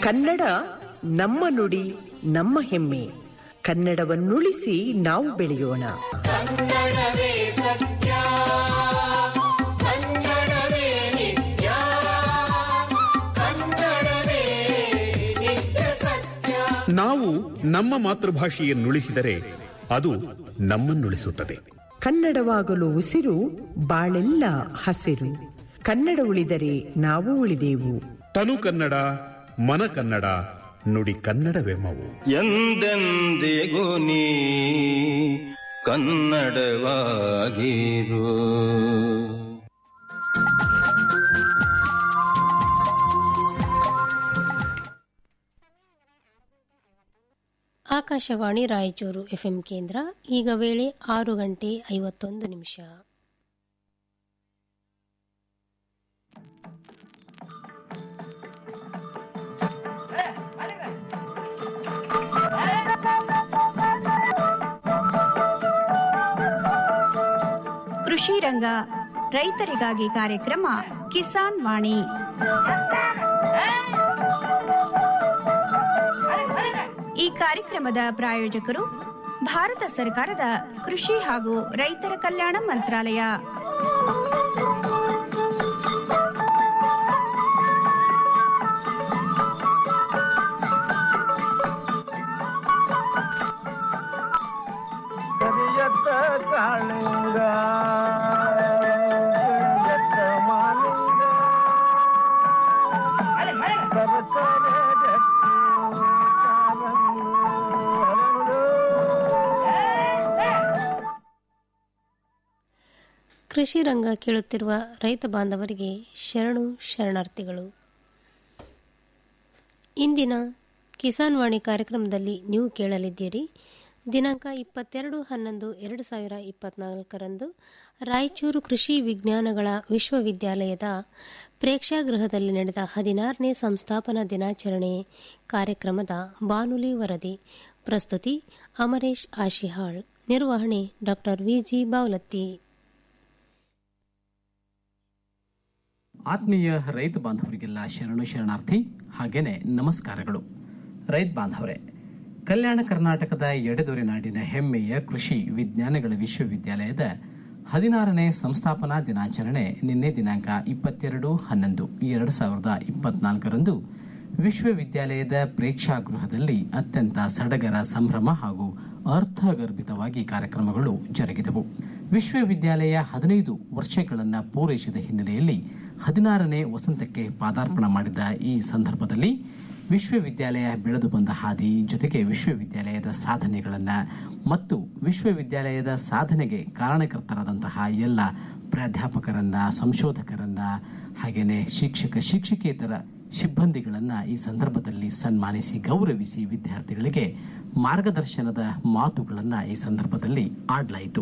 ಕನ್ನಡ ನಮ್ಮ ನುಡಿ ನಮ್ಮ ಹೆಮ್ಮೆ ಕನ್ನಡವನ್ನುಳಿಸಿ ನಾವು ಬೆಳೆಯೋಣ ಕನ್ನಡವೇ ಸತ್ಯ ಕನ್ನಡವೇ ನಿತ್ಯ ಕನ್ನಡವೇ ನಿತ್ಯ ಸತ್ಯ ನಾವು ನಮ್ಮ ಮಾತೃಭಾಷೆಯನ್ನುಳಿಸಿದರೆ ಅದು ನಮ್ಮನ್ನುಳಿಸುತ್ತದೆ ಕನ್ನಡವಾಗಲು ಉಸಿರು ಬಾಳೆಲ್ಲ ಹಸಿರು ಕನ್ನಡ ಉಳಿದರೆ ನಾವು ಉಳಿದೆವು ತನು ಕನ್ನಡ ಮನ ಕನ್ನಡ ನುಡಿ ಕನ್ನಡವೆಮ್ಮವು ಎಂದೆಂದಿಗೂ ನೀ ಕನ್ನಡವಾಗಿರು ಆಕಾಶವಾಣಿ ರಾಯಚೂರು ಎಫ್ಎಂ ಕೇಂದ್ರ ಈಗ ವೇಳೆ ಆರು ಗಂಟೆ ಐವತ್ತೊಂದು ನಿಮಿಷ ಕೃಷಿ ರಂಗ ರೈತರಿಗಾಗಿ ಕಾರ್ಯಕ್ರಮ ಕಿಸಾನ್ ವಾಣಿ ಈ ಕಾರ್ಯಕ್ರಮದ ಪ್ರಾಯೋಜಕರು ಭಾರತ ಸರ್ಕಾರದ ಕೃಷಿ ಹಾಗೂ ರೈತರ ಕಲ್ಯಾಣ ಮಂತ್ರಾಲಯ ಕರಿಯತ್ತ ಕಾಳಿಂಗ ಕರಿಯತ್ತ ಮಾಲಿಂಗ ಸರಸರ ಜಟ್ಟಿ ಕಾಲಂಗು ಹರಳು. ಕೃಷಿ ರಂಗ ಕೇಳುತ್ತಿರುವ ರೈತ ಬಾಂಧವರಿಗೆ ಶರಣು ಶರಣಾರ್ಥಿಗಳು ಇಂದಿನ ಕಿಸಾನ್ ವಾಣಿ ಕಾರ್ಯಕ್ರಮದಲ್ಲಿ ನೀವು ಕೇಳಲಿದ್ದೀರಿ ದಿನಾಂಕ ಇಪ್ಪತ್ತೆರಡು ಹನ್ನೊಂದು ಎರಡು ಸಾವಿರ ಇಪ್ಪತ್ನಾಲ್ಕರಂದು ರಾಯಚೂರು ಕೃಷಿ ವಿಜ್ಞಾನಗಳ ವಿಶ್ವವಿದ್ಯಾಲಯದ ಪ್ರೇಕ್ಷಾಗೃಹದಲ್ಲಿ ನಡೆದ ಹದಿನಾರನೇ ಸಂಸ್ಥಾಪನಾ ದಿನಾಚರಣೆ ಕಾರ್ಯಕ್ರಮದ ಬಾನುಲಿ ವರದಿ ಪ್ರಸ್ತುತಿ ಅಮರೇಶ್ ಆಶಿಹಾಳ್ ನಿರ್ವಹಣೆ ಡಾಕ್ಟರ್ ವಿಜಿ ಬಾವಲತ್ತಿ ಆತ್ಮೀಯ ರೈತ ಬಾಂಧವರಿಗೆಲ್ಲ ಶರಣು ಶರಣಾರ್ಥಿ ಹಾಗೇನೆ ನಮಸ್ಕಾರಗಳು ರೈತ ಬಾಂಧವರೇ ಕಲ್ಯಾಣ ಕರ್ನಾಟಕದ ಎಡೆದೊರೆ ನಾಡಿನ ಹೆಮ್ಮೆಯ ಕೃಷಿ ವಿಜ್ಞಾನಗಳ ವಿಶ್ವವಿದ್ಯಾಲಯದ ಹದಿನಾರನೇ ಸಂಸ್ಥಾಪನಾ ದಿನಾಚರಣೆ ನಿನ್ನೆ ದಿನಾಂಕ ಇಪ್ಪತ್ತೆರಡು ಹನ್ನೊಂದು ಎರಡು ಸಾವಿರದ ಇಪ್ಪತ್ನಾಲ್ಕರಂದು ವಿಶ್ವವಿದ್ಯಾಲಯದ ಪ್ರೇಕ್ಷಾಗೃಹದಲ್ಲಿ ಅತ್ಯಂತ ಸಡಗರ ಸಂಭ್ರಮ ಹಾಗೂ ಅರ್ಥಗರ್ಭಿತವಾಗಿ ಕಾರ್ಯಕ್ರಮಗಳು ಜರುಗಿದವು ವಿಶ್ವವಿದ್ಯಾಲಯ ಹದಿನೈದು ವರ್ಷಗಳನ್ನು ಪೂರೈಸಿದ ಹಿನ್ನೆಲೆಯಲ್ಲಿ ಹದಿನಾರನೇ ವಸಂತಕ್ಕೆ ಪಾದಾರ್ಪಣ ಮಾಡಿದ ಈ ಸಂದರ್ಭದಲ್ಲಿ ವಿಶ್ವವಿದ್ಯಾಲಯ ಬೆಳೆದು ಬಂದ ಹಾದಿ ಜೊತೆಗೆ ವಿಶ್ವವಿದ್ಯಾಲಯದ ಸಾಧನೆಗಳನ್ನು ಮತ್ತು ವಿಶ್ವವಿದ್ಯಾಲಯದ ಸಾಧನೆಗೆ ಕಾರಣಕರ್ತರಾದಂತಹ ಎಲ್ಲ ಪ್ರಾಧ್ಯಾಪಕರನ್ನ ಸಂಶೋಧಕರನ್ನ ಹಾಗೇನೆ ಶಿಕ್ಷಕ ಶಿಕ್ಷಕೇತರ ಸಿಬ್ಬಂದಿಗಳನ್ನ ಈ ಸಂದರ್ಭದಲ್ಲಿ ಸನ್ಮಾನಿಸಿ ಗೌರವಿಸಿ ವಿದ್ಯಾರ್ಥಿಗಳಿಗೆ ಮಾರ್ಗದರ್ಶನದ ಮಾತುಗಳನ್ನ ಈ ಸಂದರ್ಭದಲ್ಲಿ ಆಡಲಾಯಿತು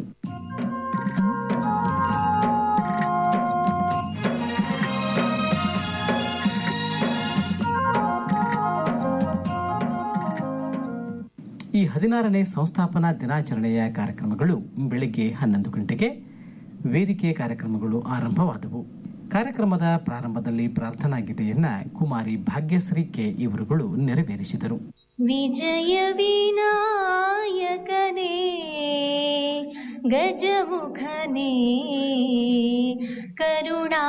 ಈ ಹದಿನಾರನೇ ಸಂಸ್ಥಾಪನಾ ದಿನಾಚರಣೆಯ ಕಾರ್ಯಕ್ರಮಗಳು ಬೆಳಿಗ್ಗೆ ಹನ್ನೊಂದು ಗಂಟೆಗೆ ವೇದಿಕೆ ಕಾರ್ಯಕ್ರಮಗಳು ಆರಂಭವಾದವು ಕಾರ್ಯಕ್ರಮದ ಪ್ರಾರಂಭದಲ್ಲಿ ಪ್ರಾರ್ಥನಾ ಗೀತೆಯನ್ನ ಕುಮಾರಿ ಭಾಗ್ಯಶ್ರೀ ಕೆ ಇವರುಗಳು ನೆರವೇರಿಸಿದರು ವಿಜಯ ವಿನಾಯಕನೇ ಗಜಮುಖನೇ ಕರುಣಾ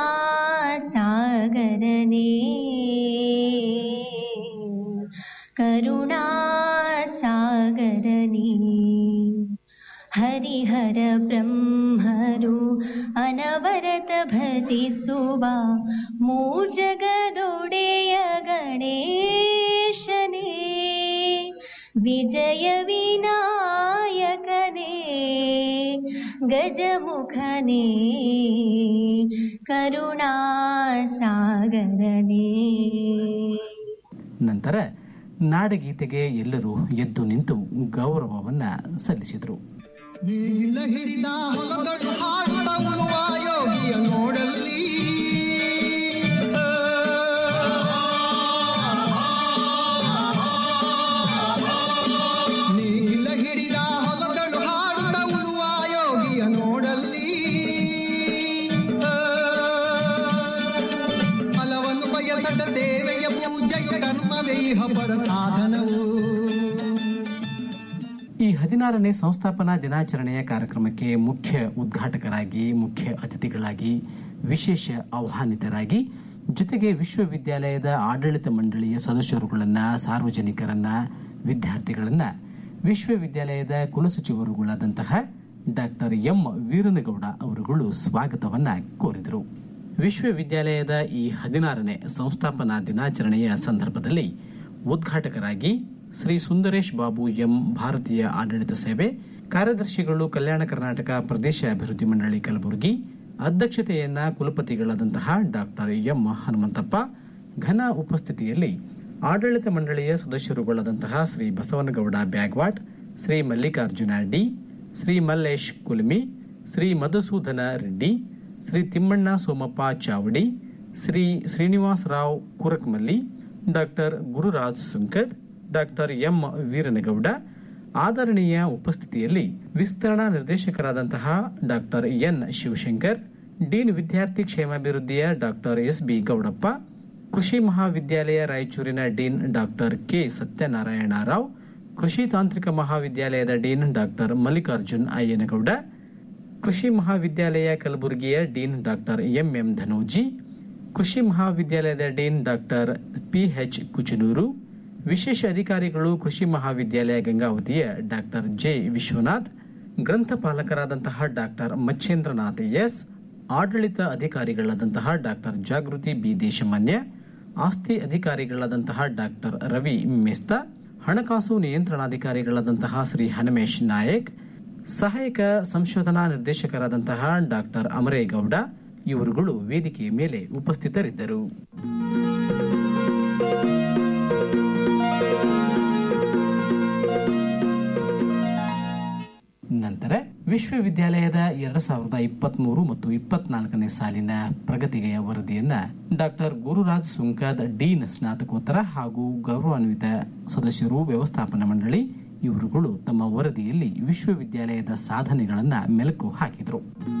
ಸಾಗರನೇ ಕರುಣಾ ಸಾಗರನೇ ಹರಿಹರ ಬ್ರಹ್ಮರು ಅನವರತ ಭಜಿಸುವ ಮೂಜಗದೊಡೆಯ ಗಣೇಶನೇ ವಿಜಯ ವಿನಾಯಕನೇ ಗಜಮುಖನೇ ಕರುಣಾ ಸಾಗರನೇ ನಂತರ ನಾಡಗೀತೆಗೆ ಎಲ್ಲರೂ ಎದ್ದು ನಿಂತು ಗೌರವವನ್ನ ಸಲ್ಲಿಸಿದರು ನೀಲ ಹಿಡಿದ ಹೊಲಗಳು ಹಾಡುತ್ತ ಉಳುವ ಯೋಗಿಯ ನೋಡಲ್ಲಿ ನೀಲ ಹಿಡಿದ ಹೊಲಗಳು ಹಾಡುತ್ತ ಉಳುವ ಯೋಗಿಯ ನೋಡಲ್ಲಿ ಫಲವನ್ನು ಬಯಸದ ದೇವೆಯ ಪೂಜೆಯ ಕರ್ಮವೇ ಹದಿನಾರನೇ ಸಂಸ್ಥಾಪನಾ ದಿನಾಚರಣೆಯ ಕಾರ್ಯಕ್ರಮಕ್ಕೆ ಮುಖ್ಯ ಉದ್ಘಾಟಕರಾಗಿ ಮುಖ್ಯ ಅತಿಥಿಗಳಾಗಿ ವಿಶೇಷ ಆಹ್ವಾನಿತರಾಗಿ ಜೊತೆಗೆ ವಿಶ್ವವಿದ್ಯಾಲಯದ ಆಡಳಿತ ಮಂಡಳಿಯ ಸದಸ್ಯರುಗಳನ್ನ ಸಾರ್ವಜನಿಕರನ್ನ ವಿದ್ಯಾರ್ಥಿಗಳನ್ನ ವಿಶ್ವವಿದ್ಯಾಲಯದ ಕುಲಸಚಿವರುಗಳಾದಂತಹ ಡಾಕ್ಟರ್ ಎಂ ವೀರನಗೌಡ ಅವರುಗಳು ಸ್ವಾಗತವನ್ನ ಕೋರಿದರು ವಿಶ್ವವಿದ್ಯಾಲಯದ ಈ ಹದಿನಾರನೇ ಸಂಸ್ಥಾಪನಾ ದಿನಾಚರಣೆಯ ಸಂದರ್ಭದಲ್ಲಿ ಉದ್ಘಾಟಕರಾಗಿ ಶ್ರೀ ಸುಂದರೇಶ್ ಬಾಬು ಎಂ ಭಾರತೀಯ ಆಡಳಿತ ಸೇವೆ ಕಾರ್ಯದರ್ಶಿಗಳು ಕಲ್ಯಾಣ ಕರ್ನಾಟಕ ಪ್ರದೇಶ ಅಭಿವೃದ್ಧಿ ಮಂಡಳಿ ಕಲಬುರಗಿ ಅಧ್ಯಕ್ಷತೆಯನ್ನ ಕುಲಪತಿಗಳಾದಂತಹ ಡಾಕ್ಟರ್ ಎಂ ಹನುಮಂತಪ್ಪ ಘನ ಉಪಸ್ಥಿತಿಯಲ್ಲಿ ಆಡಳಿತ ಮಂಡಳಿಯ ಸದಸ್ಯರುಗಳಾದಂತಹ Shri Basavanagouda Bagwat Shri Mallikarjuna D Shri Mallesh Kulmi Shri Madhusudana Reddy Shri Thimmanna Somappa Chavadi Shri Srinivasa Rao Kurakmalli doctor Gururaj Sunkad doctor M Veeranagouda ಆದರಣೀಯ ಉಪಸ್ಥಿತಿಯಲ್ಲಿ ವಿಸ್ತರಣಾ ನಿರ್ದೇಶಕರಾದಂತಹ ಡಾಕ್ಟರ್ ಎನ್ ಶಿವಶಂಕರ್ ಡೀನ್ ವಿದ್ಯಾರ್ಥಿ ಕ್ಷೇಮಾಭಿವೃದ್ಧಿಯ ಡಾಕ್ಟರ್ ಎಸ್ ಬಿ ಗೌಡಪ್ಪ ಕೃಷಿ ಮಹಾವಿದ್ಯಾಲಯ ರಾಯಚೂರಿನ dean doctor K Satyanarayana Rao ಕೃಷಿ ತಾಂತ್ರಿಕ ಮಹಾವಿದ್ಯಾಲಯದ ಡೀನ್ ಡಾಕ್ಟರ್ ಮಲ್ಲಿಕಾರ್ಜುನ್ ಅಯ್ಯನಗೌಡ ಕೃಷಿ ಮಹಾವಿದ್ಯಾಲಯ ಕಲಬುರಗಿಯ ಡೀನ್ ಡಾಕ್ಟರ್ ಎಂಎಂ ಧನೋಜಿ ಕೃಷಿ ಮಹಾವಿದ್ಯಾಲಯದ ಡೀನ್ ಡಾಕ್ಟರ್ ಪಿಎಚ್ ಕುಚನೂರು ವಿಶೇಷ ಅಧಿಕಾರಿಗಳು ಕೃಷಿ ಮಹಾವಿದ್ಯಾಲಯ ಗಂಗಾವತಿಯ ಡಾಕ್ಟರ್ ಜೆ ವಿಶ್ವನಾಥ್ ಗ್ರಂಥಪಾಲಕರಾದಂತಹ ಡಾಕ್ಟರ್ ಮಚ್ಚೇಂದ್ರನಾಥ್ ಎಸ್ ಆಡಳಿತ ಅಧಿಕಾರಿಗಳಾದಂತಹ ಡಾಕ್ಟರ್ ಜಾಗೃತಿ ಬಿ ದೇಶಮಾನ್ಯ ಆಸ್ತಿ ಅಧಿಕಾರಿಗಳಾದಂತಹ ಡಾಕ್ಟರ್ ರವಿ ಮೆಸ್ತಾ ಹಣಕಾಸು ನಿಯಂತ್ರಣಾಧಿಕಾರಿಗಳಾದಂತಹ ಶ್ರೀ ಹನುಮೇಶ್ ನಾಯಕ್ ಸಹಾಯಕ ಸಂಶೋಧನಾ ನಿರ್ದೇಶಕರಾದಂತಹ ಡಾಕ್ಟರ್ ಅಮರೇಗೌಡ ಇವರುಗಳು ವೇದಿಕೆಯ ಮೇಲೆ ಉಪಸ್ಥಿತರಿದ್ದರು ನಂತರ ವಿಶ್ವವಿದ್ಯಾಲಯದ ಎರಡ್ ಸಾವಿರದ ಇಪ್ಪತ್ಮೂರು ಮತ್ತು ಇಪ್ಪತ್ನಾಲ್ಕನೇ ಸಾಲಿನ ಪ್ರಗತಿಗೆಯ ವರದಿಯನ್ನ ಡಾಕ್ಟರ್ ಗುರುರಾಜ್ ಸುಂಕದ್ ಡೀನ್ ಸ್ನಾತಕೋತ್ತರ ಹಾಗೂ ಗೌರವಾನ್ವಿತ ಸದಸ್ಯರು ವ್ಯವಸ್ಥಾಪನಾ ಮಂಡಳಿ ಇವರುಗಳು ತಮ್ಮ ವರದಿಯಲ್ಲಿ ವಿಶ್ವವಿದ್ಯಾಲಯದ ಸಾಧನೆಗಳನ್ನ ಮೆಲುಕು ಹಾಕಿದರು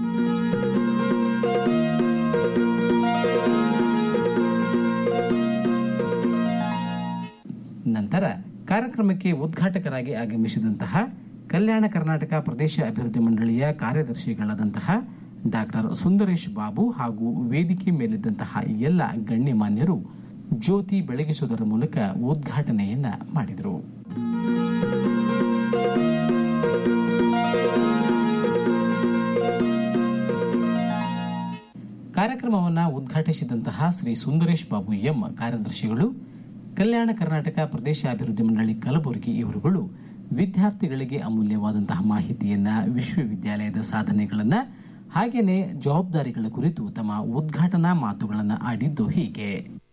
ನಂತರ ಕಾರ್ಯಕ್ರಮಕ್ಕೆ ಉದ್ಘಾಟಕರಾಗಿ ಆಗಮಿಸಿದಂತಹ ಕಲ್ಯಾಣ ಕರ್ನಾಟಕ ಪ್ರದೇಶ ಅಭಿವೃದ್ಧಿ ಮಂಡಳಿಯ ಕಾರ್ಯದರ್ಶಿಗಳಾದಂತಹ ಡಾಕ್ಟರ್ ಸುಂದರೇಶ್ ಬಾಬು ಹಾಗೂ ವೇದಿಕೆ ಮೇಲಿದ್ದಂತಹ ಎಲ್ಲ ಗಣ್ಯಮಾನ್ಯರು ಜ್ಯೋತಿ ಬೆಳಗಿಸುವುದರ ಮೂಲಕ ಉದ್ಘಾಟನೆಯನ್ನ ಮಾಡಿದರು ಕಾರ್ಯಕ್ರಮವನ್ನು ಉದ್ಘಾಟಿಸಿದಂತಹ ಶ್ರೀ ಸುಂದರೇಶ್ ಬಾಬು ಎಂ ಕಾರ್ಯದರ್ಶಿಗಳು ಕಲ್ಯಾಣ ಕರ್ನಾಟಕ ಪ್ರದೇಶ ಅಭಿವೃದ್ಧಿ ಮಂಡಳಿ ಕಲಬುರಗಿ ಇವರುಗಳು ವಿದ್ಯಾರ್ಥಿಗಳಿಗೆ ಅಮೂಲ್ಯವಾದಂತಹ ಮಾಹಿತಿಯನ್ನ ವಿಶ್ವವಿದ್ಯಾಲಯದ ಸಾಧನೆಗಳನ್ನ ಹಾಗೇನೆ ಜವಾಬ್ದಾರಿಗಳ ಕುರಿತು ತಮ್ಮ ಉದ್ಘಾಟನಾ ಮಾತುಗಳನ್ನ ಆಡಿದ್ದು ಹೀಗೆ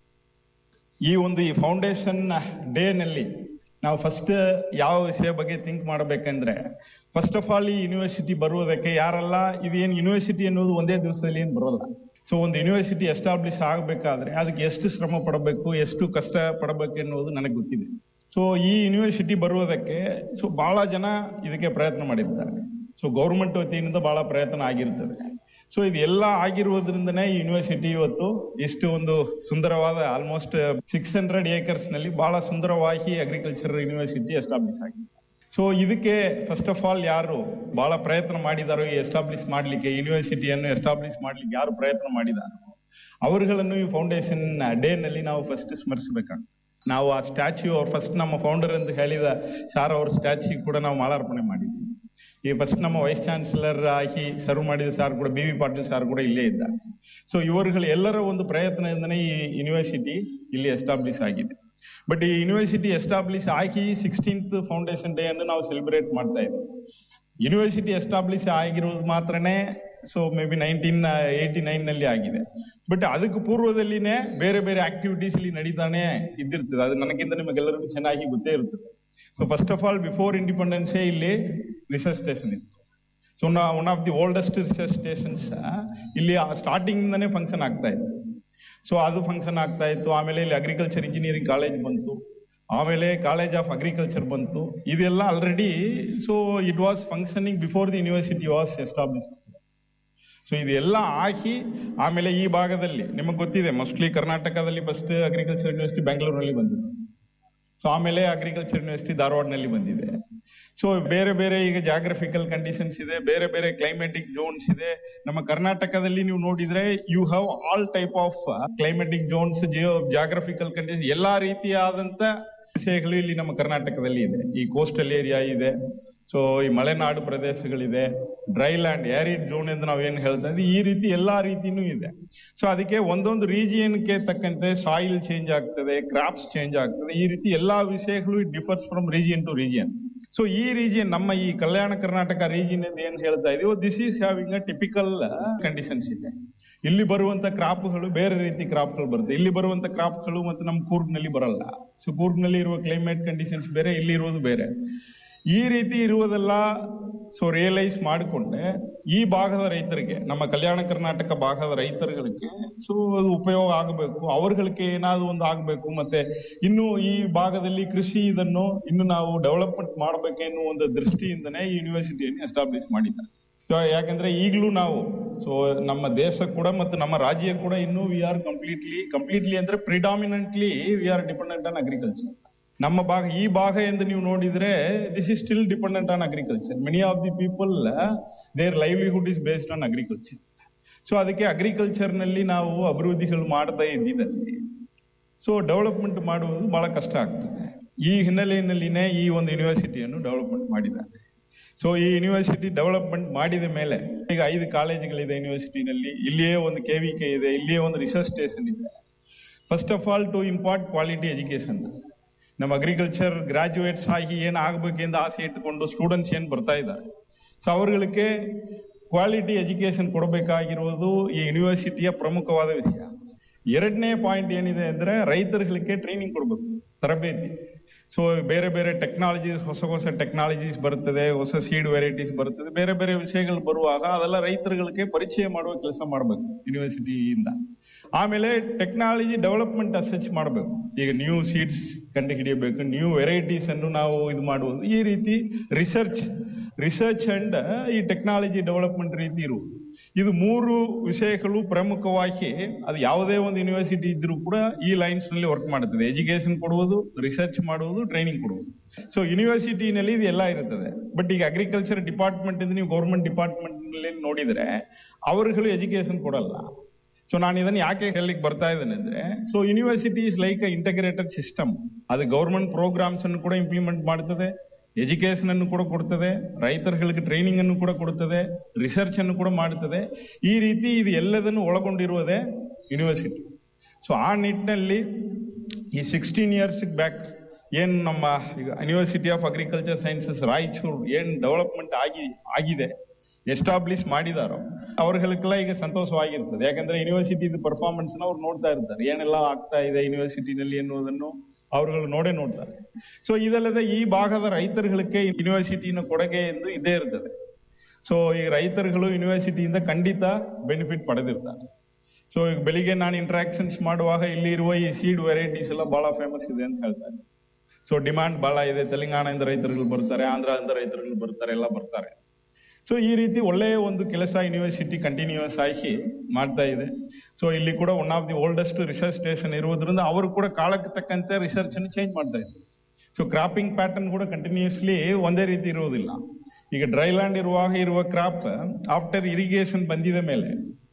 ಈ ಒಂದು ಈ ಫೌಂಡೇಶನ್ ಡೇನಲ್ಲಿ ನಾವು ಫಸ್ಟ್ ಯಾವ ವಿಷಯ ಬಗ್ಗೆ ಥಿಂಕ್ ಮಾಡಬೇಕಂದ್ರೆ ಫಸ್ಟ್ ಆಫ್ ಆಲ್ ಈ ಯೂನಿವರ್ಸಿಟಿ ಬರುವುದಕ್ಕೆ ಯಾರೆಲ್ಲ ಇದೇನು ಯೂನಿವರ್ಸಿಟಿ ಅನ್ನೋದು ಒಂದೇ ದಿವಸದಲ್ಲಿ ಏನು ಬರೋಲ್ಲ ಸೊ ಒಂದು ಯೂನಿವರ್ಸಿಟಿ ಎಸ್ಟಾಬ್ಲಿಷ್ ಆಗಬೇಕಾದ್ರೆ ಅದಕ್ಕೆ ಎಷ್ಟು ಶ್ರಮ ಪಡಬೇಕು ಎಷ್ಟು ಕಷ್ಟ ಪಡಬೇಕು ಎನ್ನುವುದು ನನಗೆ ಗೊತ್ತಿದೆ ಸೊ ಈ ಯೂನಿವರ್ಸಿಟಿ ಬರುವುದಕ್ಕೆ ಸೊ ಬಹಳ ಜನ ಇದಕ್ಕೆ ಪ್ರಯತ್ನ ಮಾಡಿರ್ತಾರೆ ಸೊ ಗೌರ್ಮೆಂಟ್ ವತಿಯಿಂದ ಬಹಳ ಪ್ರಯತ್ನ ಆಗಿರ್ತದೆ ಸೊ ಇದೆಲ್ಲ ಆಗಿರುವುದರಿಂದನೇ ಈ ಯೂನಿವರ್ಸಿಟಿ ಇವತ್ತು ಇಷ್ಟು ಒಂದು ಸುಂದರವಾದ ಆಲ್ಮೋಸ್ಟ್ ಸಿಕ್ಸ್ ಹಂಡ್ರೆಡ್ ಏಕರ್ಸ್ ನಲ್ಲಿ ಬಹಳ ಸುಂದರವಾಗಿ ಅಗ್ರಿಕಲ್ಚರ್ ಯೂನಿವರ್ಸಿಟಿ ಎಸ್ಟಾಬ್ಲಿಷ್ ಆಗಿದೆ ಸೊ ಇದಕ್ಕೆ ಫಸ್ಟ್ ಆಫ್ ಆಲ್ ಯಾರು ಬಹಳ ಪ್ರಯತ್ನ ಮಾಡಿದಾರೋ ಈ ಎಸ್ಟಾಬ್ಲಿಷ್ ಮಾಡ್ಲಿಕ್ಕೆ ಯೂನಿವರ್ಸಿಟಿಯನ್ನು ಎಸ್ಟಾಬ್ಲಿಷ್ ಮಾಡ್ಲಿಕ್ಕೆ ಯಾರು ಪ್ರಯತ್ನ ಮಾಡಿದಾರೋ ಅವರುಗಳನ್ನು ಈ ಫೌಂಡೇಶನ್ ಡೇ ನಲ್ಲಿ ನಾವು ಫಸ್ಟ್ ಸ್ಮರಿಸಬೇಕಾಗ್ತದೆ ನಾವು ಆ ಸ್ಟ್ಯಾಚ್ಯೂ ಅವ್ರು ಫಸ್ಟ್ ನಮ್ಮ ಫೌಂಡರ್ ಎಂದು ಹೇಳಿದ ಸಾರ್ ಅವ್ರ ಸ್ಟ್ಯಾಚ್ಯೂ ಕೂಡ ನಾವು ಮಾಲಾರ್ಪಣೆ ಮಾಡಿದ್ವಿ ಈ ಫಸ್ಟ್ ನಮ್ಮ ವೈಸ್ ಚಾನ್ಸಲರ್ ಆಗಿ ಸರ್ವ್ ಮಾಡಿದ ಸಾರ್ ಕೂಡ ಬಿ ವಿ ಪಾಟೀಲ್ ಸಾರ್ ಕೂಡ ಇಲ್ಲೇ ಇದ್ದಾರೆ ಸೊ ಇವರುಗಳು ಎಲ್ಲರ ಒಂದು ಪ್ರಯತ್ನದಿಂದನೇ ಈ ಯೂನಿವರ್ಸಿಟಿ ಇಲ್ಲಿ ಎಸ್ಟಾಬ್ಲಿಷ್ ಆಗಿದೆ ಬಟ್ ಈ ಯೂನಿವರ್ಸಿಟಿ ಎಸ್ಟಾಬ್ಲಿಷ್ ಆಗಿ ಸಿಕ್ಸ್ಟೀನ್ತ್ ಫೌಂಡೇಶನ್ ಡೇ ಅನ್ನು ನಾವು ಸೆಲೆಬ್ರೇಟ್ ಮಾಡ್ತಾ ಇದ್ದೀವಿ ಯೂನಿವರ್ಸಿಟಿ ಎಸ್ಟಾಬ್ಲಿಷ್ ಆಗಿರೋದು ಮಾತ್ರನೇ so maybe nineteen eighty nine ನಲ್ಲಿ ಆಗಿದೆ ಬಟ್ ಅದಕ್ಕೆ ಪೂರ್ವದಲ್ಲಿನೇ ಬೇರೆ ಬೇರೆ ಆಕ್ಟಿವಿಟೀಸ್ ಇಲ್ಲಿ ನಡೀತಾನೆ ಇದ್ದಿರ್ತದೆ ಅದು ನನಗಿಂತ ನಿಮಗೆಲ್ಲರಿಗೂ ಚೆನ್ನಾಗಿ ಗೊತ್ತೇ ಇರ್ತದೆ so first of all before ಇಂಡಿಪೆಂಡೆನ್ಸೇ ಇಲ್ಲಿ ರಿಸರ್ಚ್ ಸ್ಟೇಷನ್ ಇತ್ತು so one of the oldest research stations ಇಲ್ಲಿ ಸ್ಟಾರ್ಟಿಂಗ್ ಇಂದನೇ ಫಂಕ್ಷನ್ ಆಗ್ತಾ ಇತ್ತು ಸೊ ಅದು ಫಂಕ್ಷನ್ ಆಗ್ತಾ ಇತ್ತು ಆಮೇಲೆ ಇಲ್ಲಿ ಅಗ್ರಿಕಲ್ಚರ್ ಇಂಜಿನಿಯರಿಂಗ್ ಕಾಲೇಜ್ ಬಂತು ಆಮೇಲೆ ಕಾಲೇಜ್ ಆಫ್ ಅಗ್ರಿಕಲ್ಚರ್ ಬಂತು ಇದೆಲ್ಲ already so it was functioning before the university was establish so ಇದೆಲ್ಲ ಆಗಿ ಆಮೇಲೆ ಈ ಭಾಗದಲ್ಲಿ ನಿಮಗೆ ಗೊತ್ತಿದೆ ಮೋಸ್ಟ್ಲಿ ಕರ್ನಾಟಕದಲ್ಲಿ ಫಸ್ಟ್ ಅಗ್ರಿಕಲ್ಚರ್ ಯೂನಿವರ್ಸಿಟಿ ಬೆಂಗಳೂರಿನಲ್ಲಿ ಬಂದಿದೆ ಸೊ ಆಮೇಲೆ ಅಗ್ರಿಕಲ್ಚರ್ ಯೂನಿವರ್ಸಿಟಿ ಧಾರವಾಡನಲ್ಲಿ ಬಂದಿದೆ ಸೊ ಬೇರೆ ಬೇರೆ ಈಗ ಜಾಗ್ರಫಿಕಲ್ ಕಂಡೀಷನ್ಸ್ ಇದೆ ಬೇರೆ ಬೇರೆ ಕ್ಲೈಮೆಟಿಕ್ ಝೋನ್ಸ್ ಇದೆ ನಮ್ಮ ಕರ್ನಾಟಕದಲ್ಲಿ ನೀವು ನೋಡಿದ್ರೆ you have all type of climatic zones geographical condition ಎಲ್ಲಾ ರೀತಿಯಾದಂತ ವಿಷಯಗಳು ಇಲ್ಲಿ ನಮ್ಮ ಕರ್ನಾಟಕದಲ್ಲಿ ಇದೆ ಈ ಕೋಸ್ಟಲ್ ಏರಿಯಾ ಇದೆ ಸೊ ಈ ಮಲೆನಾಡು ಪ್ರದೇಶಗಳಿದೆ ಡ್ರೈ ಲ್ಯಾಂಡ್ ಏರಿಡ್ ಝೋನ್ ಎಂದು ನಾವು ಏನ್ ಹೇಳ್ತಾ ಇದ್ದೀವಿ ಈ ರೀತಿ ಎಲ್ಲಾ ರೀತಿನೂ ಇದೆ ಸೊ ಅದಕ್ಕೆ ಒಂದೊಂದು ರೀಜಿಯನ್ಗೆ ತಕ್ಕಂತೆ ಸಾಯಿಲ್ ಚೇಂಜ್ ಆಗ್ತದೆ ಕ್ರಾಪ್ಸ್ ಚೇಂಜ್ ಆಗ್ತದೆ ಈ ರೀತಿ ಎಲ್ಲಾ ವಿಷಯಗಳು differs from region to region so ಈ ರೀಜಿಯನ್ ನಮ್ಮ ಈ ಕಲ್ಯಾಣ ಕರ್ನಾಟಕ ರೀಜಿಯನ್ ಏನ್ ಹೇಳ್ತಾ ಇದೀವೋ this is having a typical conditions ಇದೆ ಇಲ್ಲಿ ಬರುವಂತ ಕ್ರಾಪ್ಗಳು ಬೇರೆ ರೀತಿ ಕ್ರಾಪ್ಗಳು ಬರುತ್ತೆ ಇಲ್ಲಿ ಬರುವಂತ ಕ್ರಾಪ್ಗಳು ಮತ್ತೆ ನಮ್ಮ ಕೂರ್ಗ್ನಲ್ಲಿ ಬರಲ್ಲ ಸೊ ಕೂರ್ಗ್ನಲ್ಲಿ ಇರುವ ಕ್ಲೈಮೇಟ್ ಕಂಡೀಷನ್ಸ್ ಬೇರೆ ಇಲ್ಲಿ ಇರುವುದು ಬೇರೆ ಈ ರೀತಿ ಇರುವುದೆಲ್ಲ ಸೊ ರಿಯಲೈಸ್ ಮಾಡಿಕೊಂಡೆ ಈ ಭಾಗದ ರೈತರಿಗೆ ನಮ್ಮ ಕಲ್ಯಾಣ ಕರ್ನಾಟಕ ಭಾಗದ ರೈತರುಗಳಿಗೆ ಸೊ ಅದು ಉಪಯೋಗ ಆಗಬೇಕು ಅವರುಗಳಿಗೆ ಏನಾದ್ರು ಒಂದು ಆಗಬೇಕು ಮತ್ತೆ ಇನ್ನು ಈ ಭಾಗದಲ್ಲಿ ಕೃಷಿ ಇದನ್ನು ಇನ್ನು ನಾವು ಡೆವಲಪ್ಮೆಂಟ್ ಮಾಡಬೇಕೆನ್ನುವ ಒಂದು ದೃಷ್ಟಿಯಿಂದನೇ ಈ ಯೂನಿವರ್ಸಿಟಿಯನ್ನು ಎಸ್ಟಾಬ್ಲಿಷ್ ಮಾಡಿದ್ದಾರೆ So, ಯಾಕಂದ್ರೆ ಈಗಲೂ ನಾವು ಸೊ ನಮ್ಮ ದೇಶ ಕೂಡ ಮತ್ತು ನಮ್ಮ ರಾಜ್ಯ ಕೂಡ ಇನ್ನೂ ವಿ ಆರ್ ಕಂಪ್ಲೀಟ್ಲಿ ಕಂಪ್ಲೀಟ್ಲಿ ಅಂದ್ರೆ predominantly we are dependent on agriculture ನಮ್ಮ ಭಾಗ ಈ ಭಾಗ ಎಂದು ನೀವು ನೋಡಿದ್ರೆ this is still dependent on agriculture many of the people their livelihood is based on agriculture so ಅದಕ್ಕೆ ಅಗ್ರಿಕಲ್ಚರ್ ನಲ್ಲಿ ನಾವು ಅಭಿವೃದ್ಧಿಗಳು ಮಾಡ್ತಾ ಇದ್ದಿದ್ದಲ್ಲಿ ಸೊ ಡೆವಲಪ್ಮೆಂಟ್ ಮಾಡುವುದು ಬಹಳ ಕಷ್ಟ ಆಗ್ತದೆ ಈ ಹಿನ್ನೆಲೆಯಲ್ಲಿನೇ ಈ ಒಂದು ಯೂನಿವರ್ಸಿಟಿಯನ್ನು ಡೆವಲಪ್ಮೆಂಟ್ ಮಾಡಿದ್ದಾರೆ ಸೊ ಈ ಯೂನಿವರ್ಸಿಟಿ ಡೆವಲಪ್ಮೆಂಟ್ ಮಾಡಿದ ಮೇಲೆ ಈಗ ಐದು ಕಾಲೇಜುಗಳಿದೆ ಯೂನಿವರ್ಸಿಟಿನಲ್ಲಿ ಇಲ್ಲಿಯೇ ಒಂದು ಕೆವಿಕೆ ಇದೆ ಇಲ್ಲಿಯೇ ಒಂದು ರಿಸರ್ಚ್ ಸ್ಟೇಷನ್ ಇದೆ first of all to impart quality education ನಮ್ಮ ಅಗ್ರಿಕಲ್ಚರ್ ಗ್ರಾಜುಯೇಟ್ಸ್ ಆಗಿ ಏನ್ ಆಗ್ಬೇಕೆಂದು ಆಸೆ ಇಟ್ಟುಕೊಂಡು ಸ್ಟೂಡೆಂಟ್ಸ್ ಏನ್ ಬರ್ತಾ ಇದ್ದಾರೆ ಸೊ ಅವರುಗಳಿಗೆ ಕ್ವಾಲಿಟಿ ಎಜುಕೇಶನ್ ಕೊಡಬೇಕಾಗಿರುವುದು ಈ ಯೂನಿವರ್ಸಿಟಿಯ ಪ್ರಮುಖವಾದ ವಿಷಯ ಎರಡನೇ ಪಾಯಿಂಟ್ ಏನಿದೆ ಅಂದ್ರೆ ರೈತರುಗಳಿಗೆ ಟ್ರೈನಿಂಗ್ ಕೊಡಬೇಕು ತರಬೇತಿ ಸೊ ಬೇರೆ ಬೇರೆ ಟೆಕ್ನಾಲಜೀಸ್ ಹೊಸ ಹೊಸ ಟೆಕ್ನಾಲಜೀಸ್ ಬರ್ತದೆ ಹೊಸ ಸೀಡ್ ವೆರೈಟೀಸ್ ಬರ್ತದೆ ಬೇರೆ ಬೇರೆ ವಿಷಯಗಳು ಬರುವಾಗ ಅದೆಲ್ಲ ರೈತರುಗಳಿಗೆ ಪರಿಚಯ ಮಾಡುವ ಕೆಲಸ ಮಾಡಬೇಕು ಯೂನಿವರ್ಸಿಟಿಯಿಂದ ಆಮೇಲೆ ಟೆಕ್ನಾಲಜಿ ಡೆವಲಪ್ಮೆಂಟ್ ಅಸೆಚ್ ಮಾಡಬೇಕು ಈಗ ನ್ಯೂ ಸೀಡ್ಸ್ ಕಂಡು ಹಿಡಿಯಬೇಕು ನ್ಯೂ ವೆರೈಟೀಸ್ ಅನ್ನು ನಾವು ಇದು ಮಾಡುವುದು ಈ ರೀತಿ ರಿಸರ್ಚ್ ರಿಸರ್ಚ್ ಅಂಡ್ ಈ ಟೆಕ್ನಾಲಜಿ ಡೆವಲಪ್ಮೆಂಟ್ ರೀತಿ ಇರುವುದು ಇದು ಮೂರು ವಿಷಯಗಳು ಪ್ರಮುಖವಾಗಿ ಅದು ಯಾವುದೇ ಒಂದು ಯೂನಿವರ್ಸಿಟಿ ಇದ್ರೂ ಕೂಡ ಈ ಲೈನ್ಸ್ ನಲ್ಲಿ ವರ್ಕ್ ಮಾಡುತ್ತದೆ ಎಜುಕೇಶನ್ ಕೊಡುವುದು ರಿಸರ್ಚ್ ಮಾಡುವುದು ಟ್ರೈನಿಂಗ್ ಕೊಡುವುದು ಸೊ ಯೂನಿವರ್ಸಿಟಿನಲ್ಲಿ ಇದು ಎಲ್ಲ ಇರುತ್ತದೆ ಬಟ್ ಈಗ ಅಗ್ರಿಕಲ್ಚರ್ ಡಿಪಾರ್ಟ್ಮೆಂಟ್ ಇಂದ ನೀವು ಗೌರ್ಮೆಂಟ್ ಡಿಪಾರ್ಟ್ಮೆಂಟ್ ನಲ್ಲಿ ನೋಡಿದ್ರೆ ಅವರುಗಳು ಎಜುಕೇಶನ್ ಕೊಡಲ್ಲ ಸೊ ನಾನು ಇದನ್ನ ಯಾಕೆ ಹೇಳಲಿಕ್ಕೆ ಬರ್ತಾ ಇದ್ದೇನೆ ಅಂದ್ರೆ so university is like integrated system ಅದು ಗೌರ್ಮೆಂಟ್ ಪ್ರೋಗ್ರಾಮ್ಸ್ ಅನ್ನು ಕೂಡ ಇಂಪ್ಲಿಮೆಂಟ್ ಮಾಡ್ತದೆ ಎಜುಕೇಶನ್ ಅನ್ನು ಕೂಡ ಕೊಡ್ತದೆ ರೈತರುಗಳಿಗೆ ಟ್ರೈನಿಂಗ್ ಅನ್ನು ಕೂಡ ಕೊಡುತ್ತದೆ ರಿಸರ್ಚ್ ಅನ್ನು ಕೂಡ ಮಾಡುತ್ತದೆ ಈ ರೀತಿ ಇದು ಎಲ್ಲದನ್ನು ಒಳಗೊಂಡಿರುವುದೇ ಯೂನಿವರ್ಸಿಟಿ ಸೊ ಆ ನಿಟ್ಟಿನಲ್ಲಿ ಈ ಸಿಕ್ಸ್ಟೀನ್ ಇಯರ್ಸ್ ಬ್ಯಾಕ್ ಏನ್ ನಮ್ಮ ಈಗ university of agriculture sciences Raichur ಏನ್ ಡೆವಲಪ್ಮೆಂಟ್ ಆಗಿ ಆಗಿದೆ ಎಸ್ಟಾಬ್ಲಿಷ್ ಮಾಡಿದಾರೋ ಅವ್ರಿಗೆಲ್ಲ ಈಗ ಸಂತೋಷವಾಗಿರ್ತದೆ ಯಾಕಂದ್ರೆ ಯೂನಿವರ್ಸಿಟಿ ಪರ್ಫಾರ್ಮೆನ್ಸ್ ಅವ್ರು ನೋಡ್ತಾ ಇರ್ತಾರೆ ಏನೆಲ್ಲ ಆಗ್ತಾ ಇದೆ ಯೂನಿವರ್ಸಿಟಿನಲ್ಲಿ ಎನ್ನುವುದನ್ನು ಅವರುಗಳು ನೋಡೇ ನೋಡ್ತಾರೆ ಸೊ ಇದಲ್ಲದೆ ಈ ಭಾಗದ ರೈತರುಗಳಿಗೆ ಯೂನಿವರ್ಸಿಟಿನ ಕೊಡುಗೆ ಎಂದು ಇದೇ ಇರ್ತದೆ ಸೊ ಈ ರೈತರುಗಳು ಯೂನಿವರ್ಸಿಟಿಯಿಂದ ಖಂಡಿತ ಬೆನಿಫಿಟ್ ಪಡೆದಿರ್ತಾರೆ ಸೊ ಈಗ ಬೆಳಿಗ್ಗೆ ನಾನು ಇಂಟ್ರಾಕ್ಷನ್ಸ್ ಮಾಡುವಾಗ ಇಲ್ಲಿ ಇರುವ ಈ ಸೀಡ್ ವೆರೈಟೀಸ್ ಎಲ್ಲ ಬಹಳ ಫೇಮಸ್ ಇದೆ ಅಂತ ಹೇಳ್ತಾರೆ ಸೊ ಡಿಮಾಂಡ್ ಬಹಳ ಇದೆ ತೆಲಂಗಾಣದಿಂದ ರೈತರುಗಳು ಬರ್ತಾರೆ ಆಂಧ್ರದಿಂದ ರೈತರುಗಳು ಬರ್ತಾರೆ ಎಲ್ಲ ಬರ್ತಾರೆ ಸೊ ಈ ರೀತಿ ಒಳ್ಳೆಯ ಒಂದು ಕೆಲಸ ಯೂನಿವರ್ಸಿಟಿ ಕಂಟಿನ್ಯೂಸ್ ಆಗಿ ಮಾಡ್ತಾ ಇದೆ ಸೊ ಇಲ್ಲಿ ಕೂಡ one of the oldest research station ಇರುವುದರಿಂದ ಅವರು ಕೂಡ ಕಾಲಕ್ಕೆ ತಕ್ಕಂತೆ ರಿಸರ್ಚ್ ಅನ್ನು ಚೇಂಜ್ ಮಾಡ್ತಾ ಇದ್ದಾರೆ ಸೊ ಕ್ರಾಪಿಂಗ್ ಪ್ಯಾಟರ್ನ್ ಕೂಡ ಕಂಟಿನ್ಯೂಸ್ಲಿ ಒಂದೇ ರೀತಿ ಇರುವುದಿಲ್ಲ ಈಗ ಡ್ರೈ ಲ್ಯಾಂಡ್ ಇರುವಾಗ ಇರುವ ಕ್ರಾಪ್ ಆಫ್ಟರ್ ಇರಿಗೇಷನ್ ಬಂದಿದ ಮೇಲೆ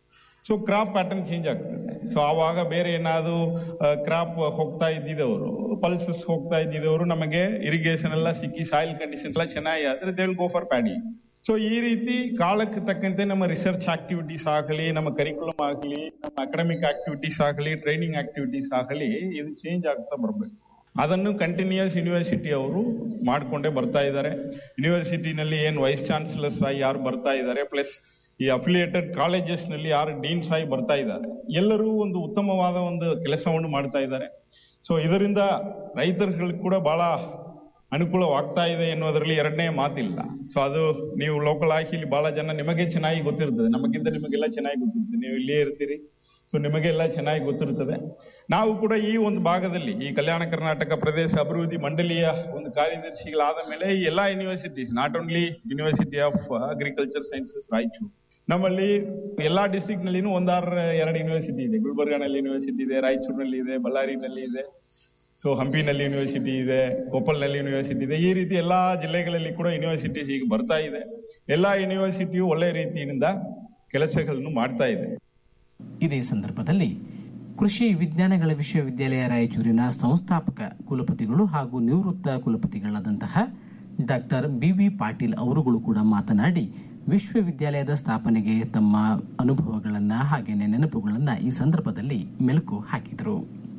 ಸೊ ಕ್ರಾಪ್ ಪ್ಯಾಟರ್ನ್ ಚೇಂಜ್ ಆಗ್ತದೆ ಸೊ ಆವಾಗ ಬೇರೆ ಏನಾದ್ರು ಕ್ರಾಪ್ ಹೋಗ್ತಾ ಇದ್ದಿದ್ದವರು ಪಲ್ಸಸ್ ಹೋಗ್ತಾ ಇದ್ದಿದ್ದವರು ನಮಗೆ ಇರಿಗೇಷನ್ ಎಲ್ಲ ಸಿಕ್ಕಿ ಸಾಯಿಲ್ ಕಂಡೀಷನ್ ಎಲ್ಲ ಚೆನ್ನಾಗಿ ಆದ್ರೆ they will go for paddy so ಈ ರೀತಿ ಕಾಲಕ್ಕೆ ತಕ್ಕಂತೆ ನಮ್ಮ ರಿಸರ್ಚ್ ಆಕ್ಟಿವಿಟೀಸ್ ಆಗಲಿ ನಮ್ಮ ಕರಿಕ್ಯುಲಮ್ ಆಗಲಿ ನಮ್ಮ ಅಕಾಡೆಮಿಕ್ ಆಕ್ಟಿವಿಟೀಸ್ ಆಗಲಿ ಟ್ರೈನಿಂಗ್ ಆಕ್ಟಿವಿಟೀಸ್ ಆಗಲಿ ಇದು ಚೇಂಜ್ ಆಗ್ತಾ ಬರಬೇಕು ಅದನ್ನು ಕಂಟಿನ್ಯೂಸ್ ಯೂನಿವರ್ಸಿಟಿ ಅವರು ಮಾಡ್ಕೊಂಡೇ ಬರ್ತಾ ಇದ್ದಾರೆ ಯೂನಿವರ್ಸಿಟಿನಲ್ಲಿ ಏನ್ ವೈಸ್ ಚಾನ್ಸಲರ್ಸ್ ಆಗಿ ಯಾರು ಬರ್ತಾ ಇದ್ದಾರೆ ಪ್ಲಸ್ ಈ ಅಫಿಲಿಯೇಟೆಡ್ ಕಾಲೇಜಸ್ ನಲ್ಲಿ ಯಾರು ಡೀನ್ಸ್ ಆಗಿ ಬರ್ತಾ ಇದ್ದಾರೆ ಎಲ್ಲರೂ ಒಂದು ಉತ್ತಮವಾದ ಒಂದು ಕೆಲಸವನ್ನು ಮಾಡ್ತಾ ಇದ್ದಾರೆ ಸೊ ಇದರಿಂದ ರೈತರುಗಳಿಗೆ ಕೂಡ ಬಹಳ ಅನುಕೂಲವಾಗ್ತಾ ಇದೆ ಎನ್ನುವುದರಲ್ಲಿ ಎರಡನೇ ಮಾತಿಲ್ಲ ಸೊ ಅದು ನೀವು ಲೋಕಲ್ ಆಗಿ ಇಲ್ಲಿ ಬಹಳ ಜನ ನಿಮಗೆ ಚೆನ್ನಾಗಿ ಗೊತ್ತಿರ್ತದೆ ನಮಗಿಂತ ನಿಮಗೆಲ್ಲ ಚೆನ್ನಾಗಿ ಗೊತ್ತಿರ್ತದೆ ನೀವು ಇಲ್ಲೇ ಇರ್ತೀರಿ ಸೊ ನಿಮಗೆಲ್ಲ ಚೆನ್ನಾಗಿ ಗೊತ್ತಿರ್ತದೆ ನಾವು ಕೂಡ ಈ ಒಂದು ಭಾಗದಲ್ಲಿ ಈ ಕಲ್ಯಾಣ ಕರ್ನಾಟಕ ಪ್ರದೇಶ ಅಭಿವೃದ್ಧಿ ಮಂಡಳಿಯ ಒಂದು ಕಾರ್ಯದರ್ಶಿಗಳಾದ ಮೇಲೆ ಈ ಎಲ್ಲಾ universities not only university of agriculture sciences Raichur ನಮ್ಮಲ್ಲಿ ಎಲ್ಲಾ ಡಿಸ್ಟ್ರಿಕ್ಟ್ ನಲ್ಲಿನೂ ಒಂದಾರು ಎರಡು ಯೂನಿವರ್ಸಿಟಿ ಇದೆ ಗುಲ್ಬರ್ಗಾನಲ್ಲಿ ಯೂನಿವರ್ಸಿಟಿ ಇದೆ ರಾಯಚೂರಿನಲ್ಲಿ ಇದೆ ಬಳ್ಳಾರಿನಲ್ಲಿ ಇದೆ ಸೊ ಹಂಪಿನಲ್ಲಿ ಯೂನಿವರ್ಸಿಟಿ ಇದೆ ಕೊಪ್ಪಲ್ನಲ್ಲಿ ಯೂನಿವರ್ಸಿಟಿ ಇದೆ ಈ ರೀತಿ ಎಲ್ಲಾ ಜಿಲ್ಲೆಗಳಲ್ಲಿ ಕೂಡ ಯೂನಿವರ್ಸಿಟೀಸ್ ಈಗ ಬರ್ತಾ ಇದೆ ಎಲ್ಲಾ ಯೂನಿವರ್ಸಿಟಿಯು ಒಳ್ಳೆ ರೀತಿಯಿಂದ ಕೆಲಸಗಳನ್ನು ಮಾಡ್ತಾ ಇದೆ ಇದೇ ಸಂದರ್ಭದಲ್ಲಿ ಕೃಷಿ ವಿಜ್ಞಾನಗಳ ವಿಶ್ವವಿದ್ಯಾಲಯ ರಾಯಚೂರಿನ ಸಂಸ್ಥಾಪಕ ಕುಲಪತಿಗಳು ಹಾಗೂ ನಿವೃತ್ತ ಕುಲಪತಿಗಳಾದಂತಹ ಡಾಕ್ಟರ್ ಬಿವಿ ಪಾಟೀಲ್ ಅವರುಗಳು ಕೂಡ ಮಾತನಾಡಿ ವಿಶ್ವವಿದ್ಯಾಲಯದ ಸ್ಥಾಪನೆಗೆ ತಮ್ಮ ಅನುಭವಗಳನ್ನ ಹಾಗೇನೆ ನೆನಪುಗಳನ್ನ ಈ ಸಂದರ್ಭದಲ್ಲಿ ಮೆಲುಕು ಹಾಕಿದರು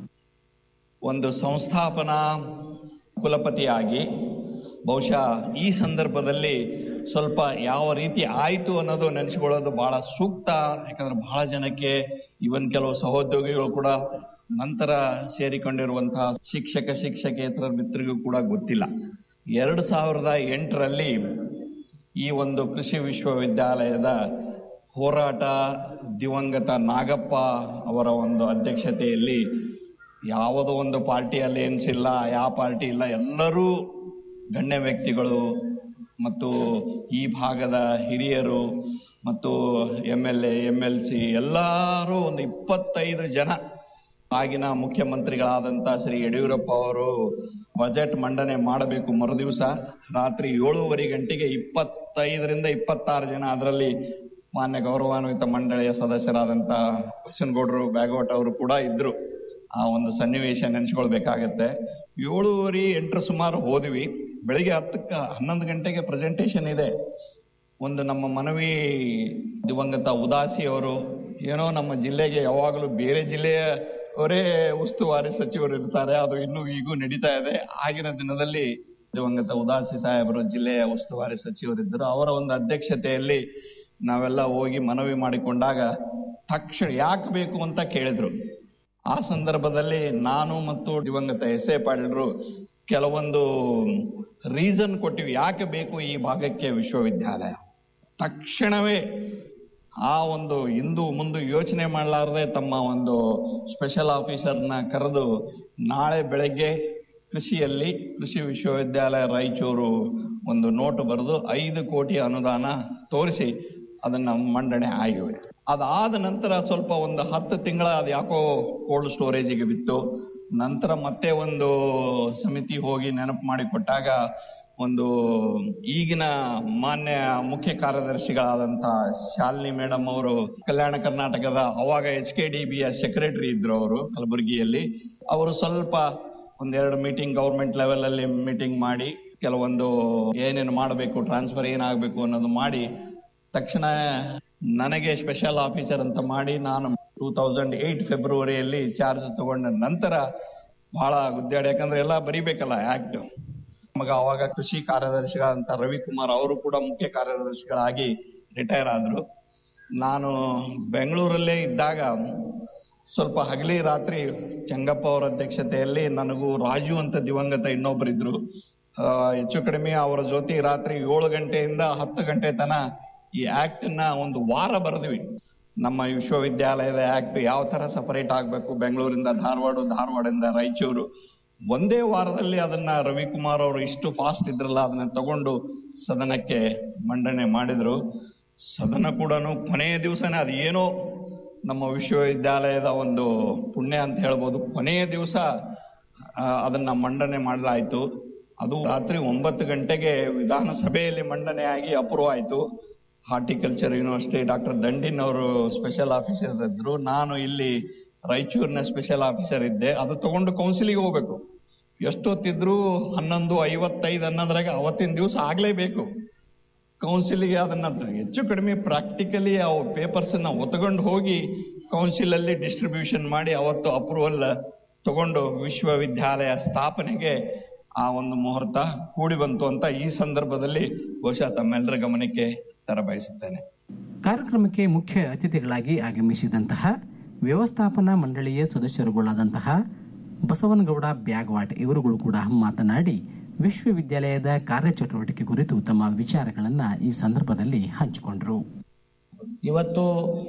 ಒಂದು ಸಂಸ್ಥಾಪನಾ ಕುಲಪತಿಯಾಗಿ ಬಹುಶಃ ಈ ಸಂದರ್ಭದಲ್ಲಿ ಸ್ವಲ್ಪ ಯಾವ ರೀತಿ ಆಯಿತು ಅನ್ನೋದು ನೆನೆಸ್ಕೊಳ್ಳೋದು ಬಹಳ ಸೂಕ್ತ ಯಾಕಂದ್ರೆ ಬಹಳ ಜನಕ್ಕೆ ಇವನ್ ಕೆಲವು ಸಹೋದ್ಯೋಗಿಗಳು ಕೂಡ ನಂತರ ಸೇರಿಕೊಂಡಿರುವಂತಹ ಶಿಕ್ಷಕ ಶಿಕ್ಷಕೇತರ ಮಿತ್ರರಿಗೂ ಕೂಡ ಗೊತ್ತಿಲ್ಲ ಎರಡು ಸಾವಿರದ ಎಂಟರಲ್ಲಿ ಈ ಒಂದು ಕೃಷಿ ವಿಶ್ವವಿದ್ಯಾಲಯದ ಹೋರಾಟ ದಿವಂಗತ ನಾಗಪ್ಪ ಅವರ ಒಂದು ಅಧ್ಯಕ್ಷತೆಯಲ್ಲಿ ಯಾವುದೋ ಒಂದು ಪಾರ್ಟಿ ಅಲಯನ್ಸ್ ಇಲ್ಲ ಯಾವ ಪಾರ್ಟಿ ಇಲ್ಲ ಎಲ್ಲರೂ ಗಣ್ಯ ವ್ಯಕ್ತಿಗಳು ಮತ್ತು ಈ ಭಾಗದ ಹಿರಿಯರು ಮತ್ತು M L A M L C ಎಲ್ಲರೂ ಒಂದು ಇಪ್ಪತ್ತೈದು ಜನ ಆಗಿನ ಮುಖ್ಯಮಂತ್ರಿಗಳಾದಂತ ಶ್ರೀ ಯಡಿಯೂರಪ್ಪ ಅವರು ಬಜೆಟ್ ಮಂಡನೆ ಮಾಡಬೇಕು ಮರುದಿವಸ ರಾತ್ರಿ ಏಳೂವರೆ ಗಂಟೆಗೆ ಇಪ್ಪತ್ತೈದರಿಂದ ಇಪ್ಪತ್ತಾರು ಜನ ಅದರಲ್ಲಿ ಮಾನ್ಯ ಗೌರವಾನ್ವಿತ ಮಂಡಳಿಯ ಸದಸ್ಯರಾದಂತ ಬಸನಗೌಡರು ಬ್ಯಾಗೋಟ್ ಅವರು ಕೂಡ ಇದ್ರು ಆ ಒಂದು ಸನ್ನಿವೇಶ ನೆನೆಸ್ಕೊಳ್ಬೇಕಾಗತ್ತೆ ಏಳೂವರೆ ಎಂಟರ ಸುಮಾರು ಹೋದ್ವಿ ಬೆಳಿಗ್ಗೆ ಹತ್ತಕ್ಕ ಹನ್ನೊಂದು ಗಂಟೆಗೆ ಪ್ರೆಸೆಂಟೇಶನ್ ಇದೆ ಒಂದು ನಮ್ಮ ಮನವಿ ದಿವಂಗತ ಉದಾಸಿ ಅವರು ಏನೋ ನಮ್ಮ ಜಿಲ್ಲೆಗೆ ಯಾವಾಗಲೂ ಬೇರೆ ಜಿಲ್ಲೆಯವರೇ ಉಸ್ತುವಾರಿ ಸಚಿವರು ಇರ್ತಾರೆ ಅದು ಇನ್ನೂ ಈಗೂ ನಡೀತಾ ಇದೆ ಆಗಿನ ದಿನದಲ್ಲಿ ದಿವಂಗತ ಉದಾಸಿ ಸಾಹೇಬರು ಜಿಲ್ಲೆಯ ಉಸ್ತುವಾರಿ ಸಚಿವರಿದ್ದರು ಅವರ ಒಂದು ಅಧ್ಯಕ್ಷತೆಯಲ್ಲಿ ನಾವೆಲ್ಲ ಹೋಗಿ ಮನವಿ ಮಾಡಿಕೊಂಡಾಗ ತಕ್ಷಣ ಯಾಕೆ ಬೇಕು ಅಂತ ಕೇಳಿದ್ರು ಆ ಸಂದರ್ಭದಲ್ಲಿ ನಾನು ಮತ್ತು ದಿವಂಗತ ಎಸ್ ಎ ಪಾಟೀಲ್ರು ಕೆಲವೊಂದು ರೀಸನ್ ಕೊಟ್ಟಿವಿ ಯಾಕೆ ಬೇಕು ಈ ಭಾಗಕ್ಕೆ ವಿಶ್ವವಿದ್ಯಾಲಯ ತಕ್ಷಣವೇ ಆ ಒಂದು ಇಂದು ಮುಂದೆ ಯೋಚನೆ ಮಾಡಲಾರದೆ ತಮ್ಮ ಒಂದು ಸ್ಪೆಷಲ್ ಆಫೀಸರ್ನ ಕರೆದು ನಾಳೆ ಬೆಳಗ್ಗೆ ಕೃಷಿಯಲ್ಲಿ ಕೃಷಿ ವಿಶ್ವವಿದ್ಯಾಲಯ ರಾಯಚೂರು ಒಂದು ನೋಟು ಬರೆದು ಐದು ಕೋಟಿ ಅನುದಾನ ತೋರಿಸಿ ಅದನ್ನ ಮಂಡನೆ ಆಗಿವೆ ಅದಾದ ನಂತರ ಸ್ವಲ್ಪ ಒಂದು ಹತ್ತು ತಿಂಗಳ ಅದು ಯಾಕೋ ಕೋಲ್ಡ್ ಸ್ಟೋರೇಜಿಗೆ ಬಿತ್ತು ನಂತರ ಮತ್ತೆ ಒಂದು ಸಮಿತಿ ಹೋಗಿ ನೆನಪು ಮಾಡಿಕೊಟ್ಟಾಗ ಒಂದು ಈಗಿನ ಮಾನ್ಯ ಮುಖ್ಯ ಕಾರ್ಯದರ್ಶಿಗಳಾದಂತ ಶಾಲಿನಿ ಮೇಡಮ್ ಅವರು ಕಲ್ಯಾಣ ಕರ್ನಾಟಕದ ಅವಾಗ ಎಚ್ ಕೆ ಡಿ ಬಿಯ ಸೆಕ್ರೆಟರಿ ಇದ್ರು ಅವರು ಕಲಬುರಗಿಯಲ್ಲಿ ಅವರು ಸ್ವಲ್ಪ ಒಂದೆರಡು ಮೀಟಿಂಗ್ ಗೌರ್ಮೆಂಟ್ ಲೆವೆಲ್ ಅಲ್ಲಿ ಮೀಟಿಂಗ್ ಮಾಡಿ ಕೆಲವೊಂದು ಏನೇನು ಮಾಡಬೇಕು ಟ್ರಾನ್ಸ್ಫರ್ ಏನಾಗಬೇಕು ಅನ್ನೋದು ಮಾಡಿ ತಕ್ಷಣ ನನಗೆ ಸ್ಪೆಷಲ್ ಆಫೀಸರ್ ಅಂತ ಮಾಡಿ ನಾನು ಟೂ ತೌಸಂಡ್ ಏಟ್ ಫೆಬ್ರವರಿಯಲ್ಲಿ ಚಾರ್ಜ್ ತಗೊಂಡ ನಂತರ ಬಹಳ ಗುದ್ದಾಡಿ ಯಾಕಂದ್ರೆ ಎಲ್ಲ ಬರಿಬೇಕಲ್ಲ ಆಕ್ಟ್ ನಮಗ ಅವಾಗ ಕೃಷಿ ಕಾರ್ಯದರ್ಶಿಗಳಂತ ರವಿಕುಮಾರ್ ಅವರು ಕೂಡ ಮುಖ್ಯ ಕಾರ್ಯದರ್ಶಿಗಳಾಗಿ ರಿಟೈರ್ ಆದ್ರು ನಾನು ಬೆಂಗಳೂರಲ್ಲೇ ಇದ್ದಾಗ ಸ್ವಲ್ಪ ಹಗಲಿ ರಾತ್ರಿ ಚಂಗಪ್ಪ ಅವರ ಅಧ್ಯಕ್ಷತೆಯಲ್ಲಿ ನನಗೂ ರಾಜು ಅಂತ ದಿವಂಗತ ಇನ್ನೊಬ್ಬರಿದ್ರು ಆ, ಹೆಚ್ಚು ಕಡಿಮೆ ಅವರ ಜೊತೆ ರಾತ್ರಿ ಏಳು ಗಂಟೆಯಿಂದ ಹತ್ತು ಗಂಟೆ ತನ ಈ ಆಕ್ಟ್ ನ ಒಂದು ವಾರ ಬರೆದ್ವಿ ನಮ್ಮ ವಿಶ್ವವಿದ್ಯಾಲಯದ ಆಕ್ಟ್ ಯಾವ ತರ ಸಪರೇಟ್ ಆಗ್ಬೇಕು ಬೆಂಗಳೂರಿಂದ ಧಾರವಾಡ ಧಾರವಾಡದಿಂದ ರಾಯಚೂರು ಒಂದೇ ವಾರದಲ್ಲಿ ಅದನ್ನ ರವಿಕುಮಾರ್ ಅವರು ಇಷ್ಟು ಫಾಸ್ಟ್ ಇದ್ರಲ್ಲ ಅದನ್ನ ತಗೊಂಡು ಸದನಕ್ಕೆ ಮಂಡನೆ ಮಾಡಿದ್ರು ಸದನ ಕೂಡ ಕೊನೆಯ ದಿವಸನೇ ಅದು ಏನೋ ನಮ್ಮ ವಿಶ್ವವಿದ್ಯಾಲಯದ ಒಂದು ಪುಣ್ಯ ಅಂತ ಹೇಳ್ಬೋದು ಕೊನೆಯ ದಿವಸ ಆ, ಅದನ್ನ ಮಂಡನೆ ಮಾಡಲಾಯಿತು ಅದು ರಾತ್ರಿ ಒಂಬತ್ತು ಗಂಟೆಗೆ ವಿಧಾನಸಭೆಯಲ್ಲಿ ಮಂಡನೆ ಆಗಿ ಅಪ್ರೂವ್ ಆಯಿತು ಹಾರ್ಟಿಕಲ್ಚರ್ ಯೂನಿವರ್ಸಿಟಿ ಡಾಕ್ಟರ್ ದಂಡಿನ್ ಅವರು ಸ್ಪೆಷಲ್ ಆಫೀಸರ್ ಇದ್ರು ನಾನು ಇಲ್ಲಿ ರಾಯಚೂರಿನ ಸ್ಪೆಷಲ್ ಆಫೀಸರ್ ಇದ್ದೆ ಅದು ತಗೊಂಡು ಕೌನ್ಸಿಲಿಗೆ ಹೋಗ್ಬೇಕು ಎಷ್ಟೊತ್ತಿದ್ರು ಹನ್ನೊಂದು ಐವತ್ತೈದು ಅನ್ನೋದ್ರಾಗ ಅವತ್ತಿನ ದಿವಸ ಆಗ್ಲೇಬೇಕು ಕೌನ್ಸಿಲ್ಗೆ ಅದನ್ನ ಹೆಚ್ಚು ಕಡಿಮೆ ಪ್ರಾಕ್ಟಿಕಲಿ ಅವು ಪೇಪರ್ಸ್ ನ ಒತ್ಕೊಂಡು ಹೋಗಿ ಕೌನ್ಸಿಲ್ ಅಲ್ಲಿ ಡಿಸ್ಟ್ರಿಬ್ಯೂಷನ್ ಮಾಡಿ ಅವತ್ತು ಅಪ್ರೂವಲ್ ತಗೊಂಡು ವಿಶ್ವವಿದ್ಯಾಲಯ ಸ್ಥಾಪನೆಗೆ ಆ ಒಂದು ಮುಹೂರ್ತ ಕೂಡಿ ಬಂತು ಅಂತ ಈ ಸಂದರ್ಭದಲ್ಲಿ ಬಹುಶಃ ತಮ್ಮೆಲ್ಲರ ಗಮನಕ್ಕೆ ತರಬಯಸುತ್ತೇನೆ ಕಾರ್ಯಕ್ರಮಕ್ಕೆ ಮುಖ್ಯ ಅತಿಥಿಗಳಾಗಿ ಆಗಮಿಸಿದಂತಹ ವ್ಯವಸ್ಥಾಪನಾ ಮಂಡಳಿಯ ಸದಸ್ಯರುಗಳಾದಂತಹ ಬಸವನಗೌಡ ಬ್ಯಾಗ್ವಾಟ್ ಇವರುಗಳು ಕೂಡ ಮಾತನಾಡಿ ವಿಶ್ವವಿದ್ಯಾಲಯದ ಕಾರ್ಯಚಟುವಟಿಕೆ ಕುರಿತು ತಮ್ಮ ವಿಚಾರಗಳನ್ನು ಈ ಸಂದರ್ಭದಲ್ಲಿ ಹಂಚಿಕೊಂಡರು ಇವತ್ತು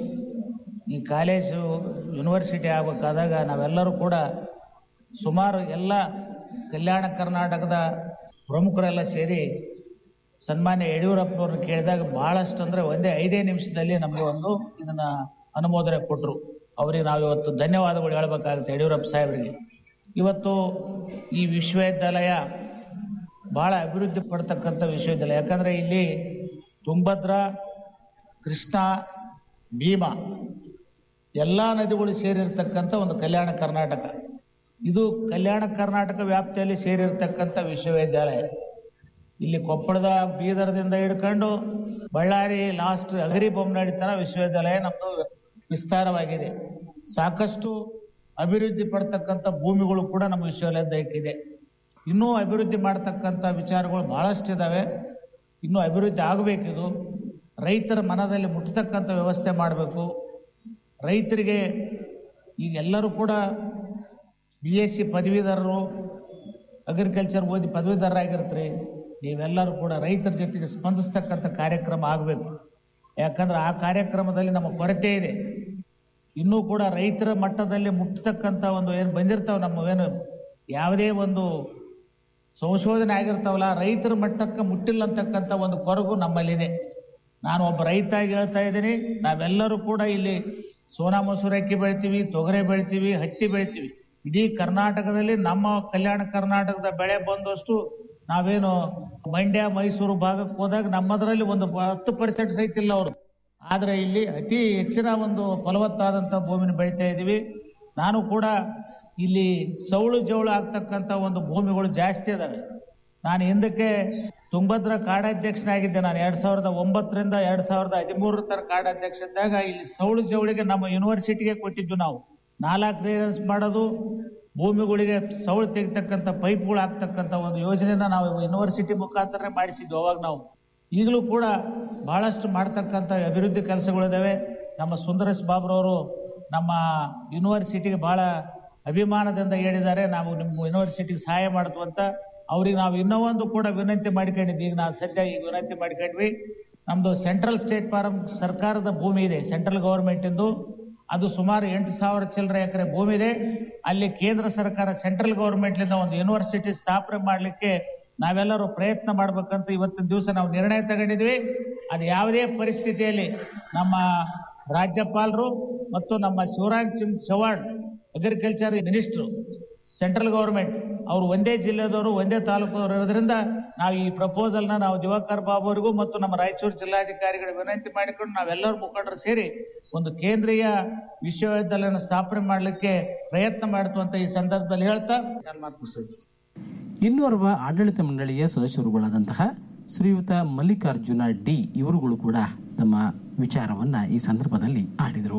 ಈ ಕಾಲೇಜು ಯೂನಿವರ್ಸಿಟಿ ಆಗಬೇಕಾದಾಗ ನಾವೆಲ್ಲರೂ ಕೂಡ ಸುಮಾರು ಎಲ್ಲ ಕಲ್ಯಾಣ ಕರ್ನಾಟಕದ ಪ್ರಮುಖರೆಲ್ಲ ಸೇರಿ ಸನ್ಮಾನ್ಯ ಯಡಿಯೂರಪ್ಪನವ್ರನ್ನ ಕೇಳಿದಾಗ ಬಹಳಷ್ಟು ಅಂದ್ರೆ ಒಂದೇ ಐದೇ ನಿಮಿಷದಲ್ಲಿ ನಮಗೆ ಒಂದು ಇದನ್ನ ಅನುಮೋದನೆ ಕೊಟ್ಟರು ಅವರಿಗೆ ನಾವು ಇವತ್ತು ಧನ್ಯವಾದಗಳು ಹೇಳ್ಬೇಕಾಗುತ್ತೆ ಯಡಿಯೂರಪ್ಪ ಸಾಹೇಬರಿಗೆ ಇವತ್ತು ಈ ವಿಶ್ವವಿದ್ಯಾಲಯ ಬಹಳ ಅಭಿವೃದ್ಧಿ ಪಡ್ತಕ್ಕಂಥ ವಿಶ್ವವಿದ್ಯಾಲಯ ಯಾಕಂದರೆ ಇಲ್ಲಿ ತುಂಗಭದ್ರಾ ಕೃಷ್ಣ ಭೀಮಾ ಎಲ್ಲ ನದಿಗಳು ಸೇರಿರ್ತಕ್ಕಂಥ ಒಂದು ಕಲ್ಯಾಣ ಕರ್ನಾಟಕ ಇದು ಕಲ್ಯಾಣ ಕರ್ನಾಟಕ ವ್ಯಾಪ್ತಿಯಲ್ಲಿ ಸೇರಿರ್ತಕ್ಕಂಥ ವಿಶ್ವವಿದ್ಯಾಲಯ ಇಲ್ಲಿ ಕೊಪ್ಪಳದ ಬೀದರದಿಂದ ಹಿಡ್ಕೊಂಡು ಬಳ್ಳಾರಿ ಲಾಸ್ಟ್ ಅಗರಿ ಬೊಮ್ಮನಾಡಿ ತರ ವಿಶ್ವವಿದ್ಯಾಲಯ ನಮ್ಮದು ವಿಸ್ತಾರವಾಗಿದೆ ಸಾಕಷ್ಟು ಅಭಿವೃದ್ಧಿ ಪಡ್ತಕ್ಕಂಥ ಭೂಮಿಗಳು ಕೂಡ ನಮ್ಮ ವಿಶ್ವವಿದ್ಯಾಲಯಕ್ಕೆ ಇನ್ನೂ ಅಭಿವೃದ್ಧಿ ಮಾಡ್ತಕ್ಕಂಥ ವಿಚಾರಗಳು ಬಹಳಷ್ಟು ಇದ್ದಾವೆ ಇನ್ನೂ ಅಭಿವೃದ್ಧಿ ಆಗಬೇಕಿದು ರೈತರ ಮನದಲ್ಲಿ ಮುಟ್ಟತಕ್ಕಂಥ ವ್ಯವಸ್ಥೆ ಮಾಡಬೇಕು ರೈತರಿಗೆ ಈಗ ಎಲ್ಲರೂ ಕೂಡ ಬಿ ಎಸ್ ಸಿ ಪದವೀಧರರು ಅಗ್ರಿಕಲ್ಚರ್ ಓದಿ ಪದವೀಧರರಾಗಿರ್ತೀರಿ ನೀವೆಲ್ಲರೂ ಕೂಡ ರೈತರ ಜೊತೆಗೆ ಸ್ಪಂದಿಸ್ತಕ್ಕಂಥ ಕಾರ್ಯಕ್ರಮ ಆಗಬೇಕು ಯಾಕಂದ್ರೆ ಆ ಕಾರ್ಯಕ್ರಮದಲ್ಲಿ ನಮ್ಮ ಕೊರತೆ ಇದೆ ಇನ್ನೂ ಕೂಡ ರೈತರ ಮಟ್ಟದಲ್ಲಿ ಮುಟ್ಟತಕ್ಕಂಥ ಒಂದು ಏನು ಬಂದಿರ್ತಾವೆ ನಮ್ಮ ಏನು ಯಾವುದೇ ಒಂದು ಸಂಶೋಧನೆ ಆಗಿರ್ತಾವಲ್ಲ ರೈತರ ಮಟ್ಟಕ್ಕೆ ಮುಟ್ಟಿಲ್ಲ ಅಂತಕ್ಕಂಥ ಒಂದು ಕೊರಗು ನಮ್ಮಲ್ಲಿದೆ ನಾನು ಒಬ್ಬ ರೈತ ಆಗಿ ಹೇಳ್ತಾ ಇದ್ದೀನಿ ನಾವೆಲ್ಲರೂ ಕೂಡ ಇಲ್ಲಿ ಸೋನಾ ಮಸೂರಿ ಅಕ್ಕಿ ಬೆಳಿತೀವಿ ತೊಗರೆ ಬೆಳಿತೀವಿ ಹತ್ತಿ ಬೆಳಿತೀವಿ ಇಡೀ ಕರ್ನಾಟಕದಲ್ಲಿ ನಮ್ಮ ಕಲ್ಯಾಣ ಕರ್ನಾಟಕದ ಬೆಳೆ ಬಂದಷ್ಟು ನಾವೇನು ಮಂಡ್ಯ ಮೈಸೂರು ಭಾಗಕ್ಕೆ ಹೋದಾಗ ನಮ್ಮದರಲ್ಲಿ ಒಂದು ಹತ್ತು ಪರ್ಸೆಂಟ್ ಸಹಿತ ಇಲ್ಲ ಅವರು ಆದ್ರೆ ಇಲ್ಲಿ ಅತಿ ಹೆಚ್ಚಿನ ಒಂದು ಫಲವತ್ತಾದಂಥ ಭೂಮಿನ ಬೆಳಿತಾ ಇದ್ದೀವಿ ನಾನು ಕೂಡ ಇಲ್ಲಿ ಸೌಳು ಜೌಳು ಆಗ್ತಕ್ಕಂಥ ಒಂದು ಭೂಮಿಗಳು ಜಾಸ್ತಿ ಇದಾವೆ ನಾನು ಹಿಂದಕ್ಕೆ ತುಂಗಭದ್ರಾ ಕಾಡಾಧ್ಯಕ್ಷನಾಗಿದ್ದೆ ನಾನು ಎರಡ್ ಸಾವಿರದ ಒಂಬತ್ತರಿಂದ ಎರಡ್ ಸಾವಿರದ ಹದಿಮೂರರ ತನಕ ಕಾಡಾಧ್ಯಕ್ಷ ಇದ್ದಾಗ ಇಲ್ಲಿ ಸೌಳು ಜೌಳಿಗೆ ನಮ್ಮ ಯೂನಿವರ್ಸಿಟಿಗೆ ಕೊಟ್ಟಿದ್ದು ನಾವು ನಾಲ್ಕು ಕ್ಲಿಯರೆನ್ಸ್ ಮಾಡೋದು ಭೂಮಿಗಳಿಗೆ ಸೌಳು ತೆಗಿತಕ್ಕಂಥ ಪೈಪ್ಗಳು ಹಾಕ್ತಕ್ಕಂಥ ಒಂದು ಯೋಜನೆನ ನಾವು ಯೂನಿವರ್ಸಿಟಿ ಮುಖಾಂತರ ಮಾಡಿಸಿದ್ವಿ ಅವಾಗ ನಾವು ಈಗಲೂ ಕೂಡ ಬಹಳಷ್ಟು ಮಾಡ್ತಕ್ಕಂಥ ಅಭಿವೃದ್ಧಿ ಕೆಲಸಗಳಿದಾವೆ ನಮ್ಮ ಸುಂದರೇಶ್ ಬಾಬ್ರವರು ನಮ್ಮ ಯೂನಿವರ್ಸಿಟಿಗೆ ಬಹಳ ಅಭಿಮಾನದಿಂದ ಹೇಳಿದ್ದಾರೆ ನಾವು ನಿಮ್ಮ ಯೂನಿವರ್ಸಿಟಿಗೆ ಸಹಾಯ ಮಾಡ್ತು ಅಂತ ಅವ್ರಿಗೆ ನಾವು ಇನ್ನೂ ಒಂದು ಕೂಡ ವಿನಂತಿ ಮಾಡ್ಕೊಂಡಿದ್ವಿ ಈಗ ನಾವು ಸದ್ಯ ಈಗ ವಿನಂತಿ ಮಾಡ್ಕೊಂಡ್ವಿ ನಮ್ದು ಸೆಂಟ್ರಲ್ ಸ್ಟೇಟ್ ಫಾರಂ ಸರ್ಕಾರದ ಭೂಮಿ ಇದೆ ಸೆಂಟ್ರಲ್ ಗವರ್ಮೆಂಟ್ ಇಂದು ಅದು ಸುಮಾರು ಎಂಟು ಸಾವಿರ ಚಿಲ್ಲರೆ ಎಕರೆ ಭೂಮಿ ಇದೆ ಅಲ್ಲಿ ಕೇಂದ್ರ ಸರ್ಕಾರ ಸೆಂಟ್ರಲ್ ಗವರ್ಮೆಂಟ್ಲಿಂದ ಒಂದು ಯೂನಿವರ್ಸಿಟಿ ಸ್ಥಾಪನೆ ಮಾಡಲಿಕ್ಕೆ ನಾವೆಲ್ಲರೂ ಪ್ರಯತ್ನ ಮಾಡ್ಬೇಕಂತ ಇವತ್ತಿನ ದಿವಸ ನಾವು ನಿರ್ಣಯ ತಗೊಂಡಿದ್ವಿ ಅದು ಯಾವುದೇ ಪರಿಸ್ಥಿತಿಯಲ್ಲಿ ನಮ್ಮ ರಾಜ್ಯಪಾಲರು ಮತ್ತು ನಮ್ಮ Shivraj Singh Chouhan agriculture minister central government ಅವರು ಒಂದೇ ಜಿಲ್ಲೆದವರು ಒಂದೇ ತಾಲೂಕದವರು ಇರೋದ್ರಿಂದ ನಾವು ಈ ಪ್ರಪೋಸಲ್ನ ನಾವು ದಿವಾಕರ್ ಬಾಬು ಅವರಿಗೂ ಮತ್ತು ನಮ್ಮ ರಾಯಚೂರು ಜಿಲ್ಲಾಧಿಕಾರಿಗಳಿಗೆ ವಿನಂತಿ ಮಾಡಿಕೊಂಡು ನಾವೆಲ್ಲರೂ ಮುಖಂಡರು ಸೇರಿ ಒಂದು ಕೇಂದ್ರೀಯ ವಿಶ್ವವಿದ್ಯಾಲಯನ ಸ್ಥಾಪನೆ ಮಾಡಲಿಕ್ಕೆ ಪ್ರಯತ್ನ ಮಾಡ್ತು ಅಂತ ಈ ಸಂದರ್ಭದಲ್ಲಿ ಹೇಳ್ತಾ ನಾನು ಮಾತು ಮುಗಿಸಿದ್ದೆ ಇನ್ನೋರ್ವ ಆಡಳಿತ ಮಂಡಳಿಯ ಸದಸ್ಯರುಗಳಾದಂತಹ ಶ್ರೀಯುತ ಮಲ್ಲಿಕಾರ್ಜುನ ಡಿ ಇವರುಗಳು ಕೂಡ ತಮ್ಮ ವಿಚಾರವನ್ನ ಈ ಸಂದರ್ಭದಲ್ಲಿ ಆಡಿದರು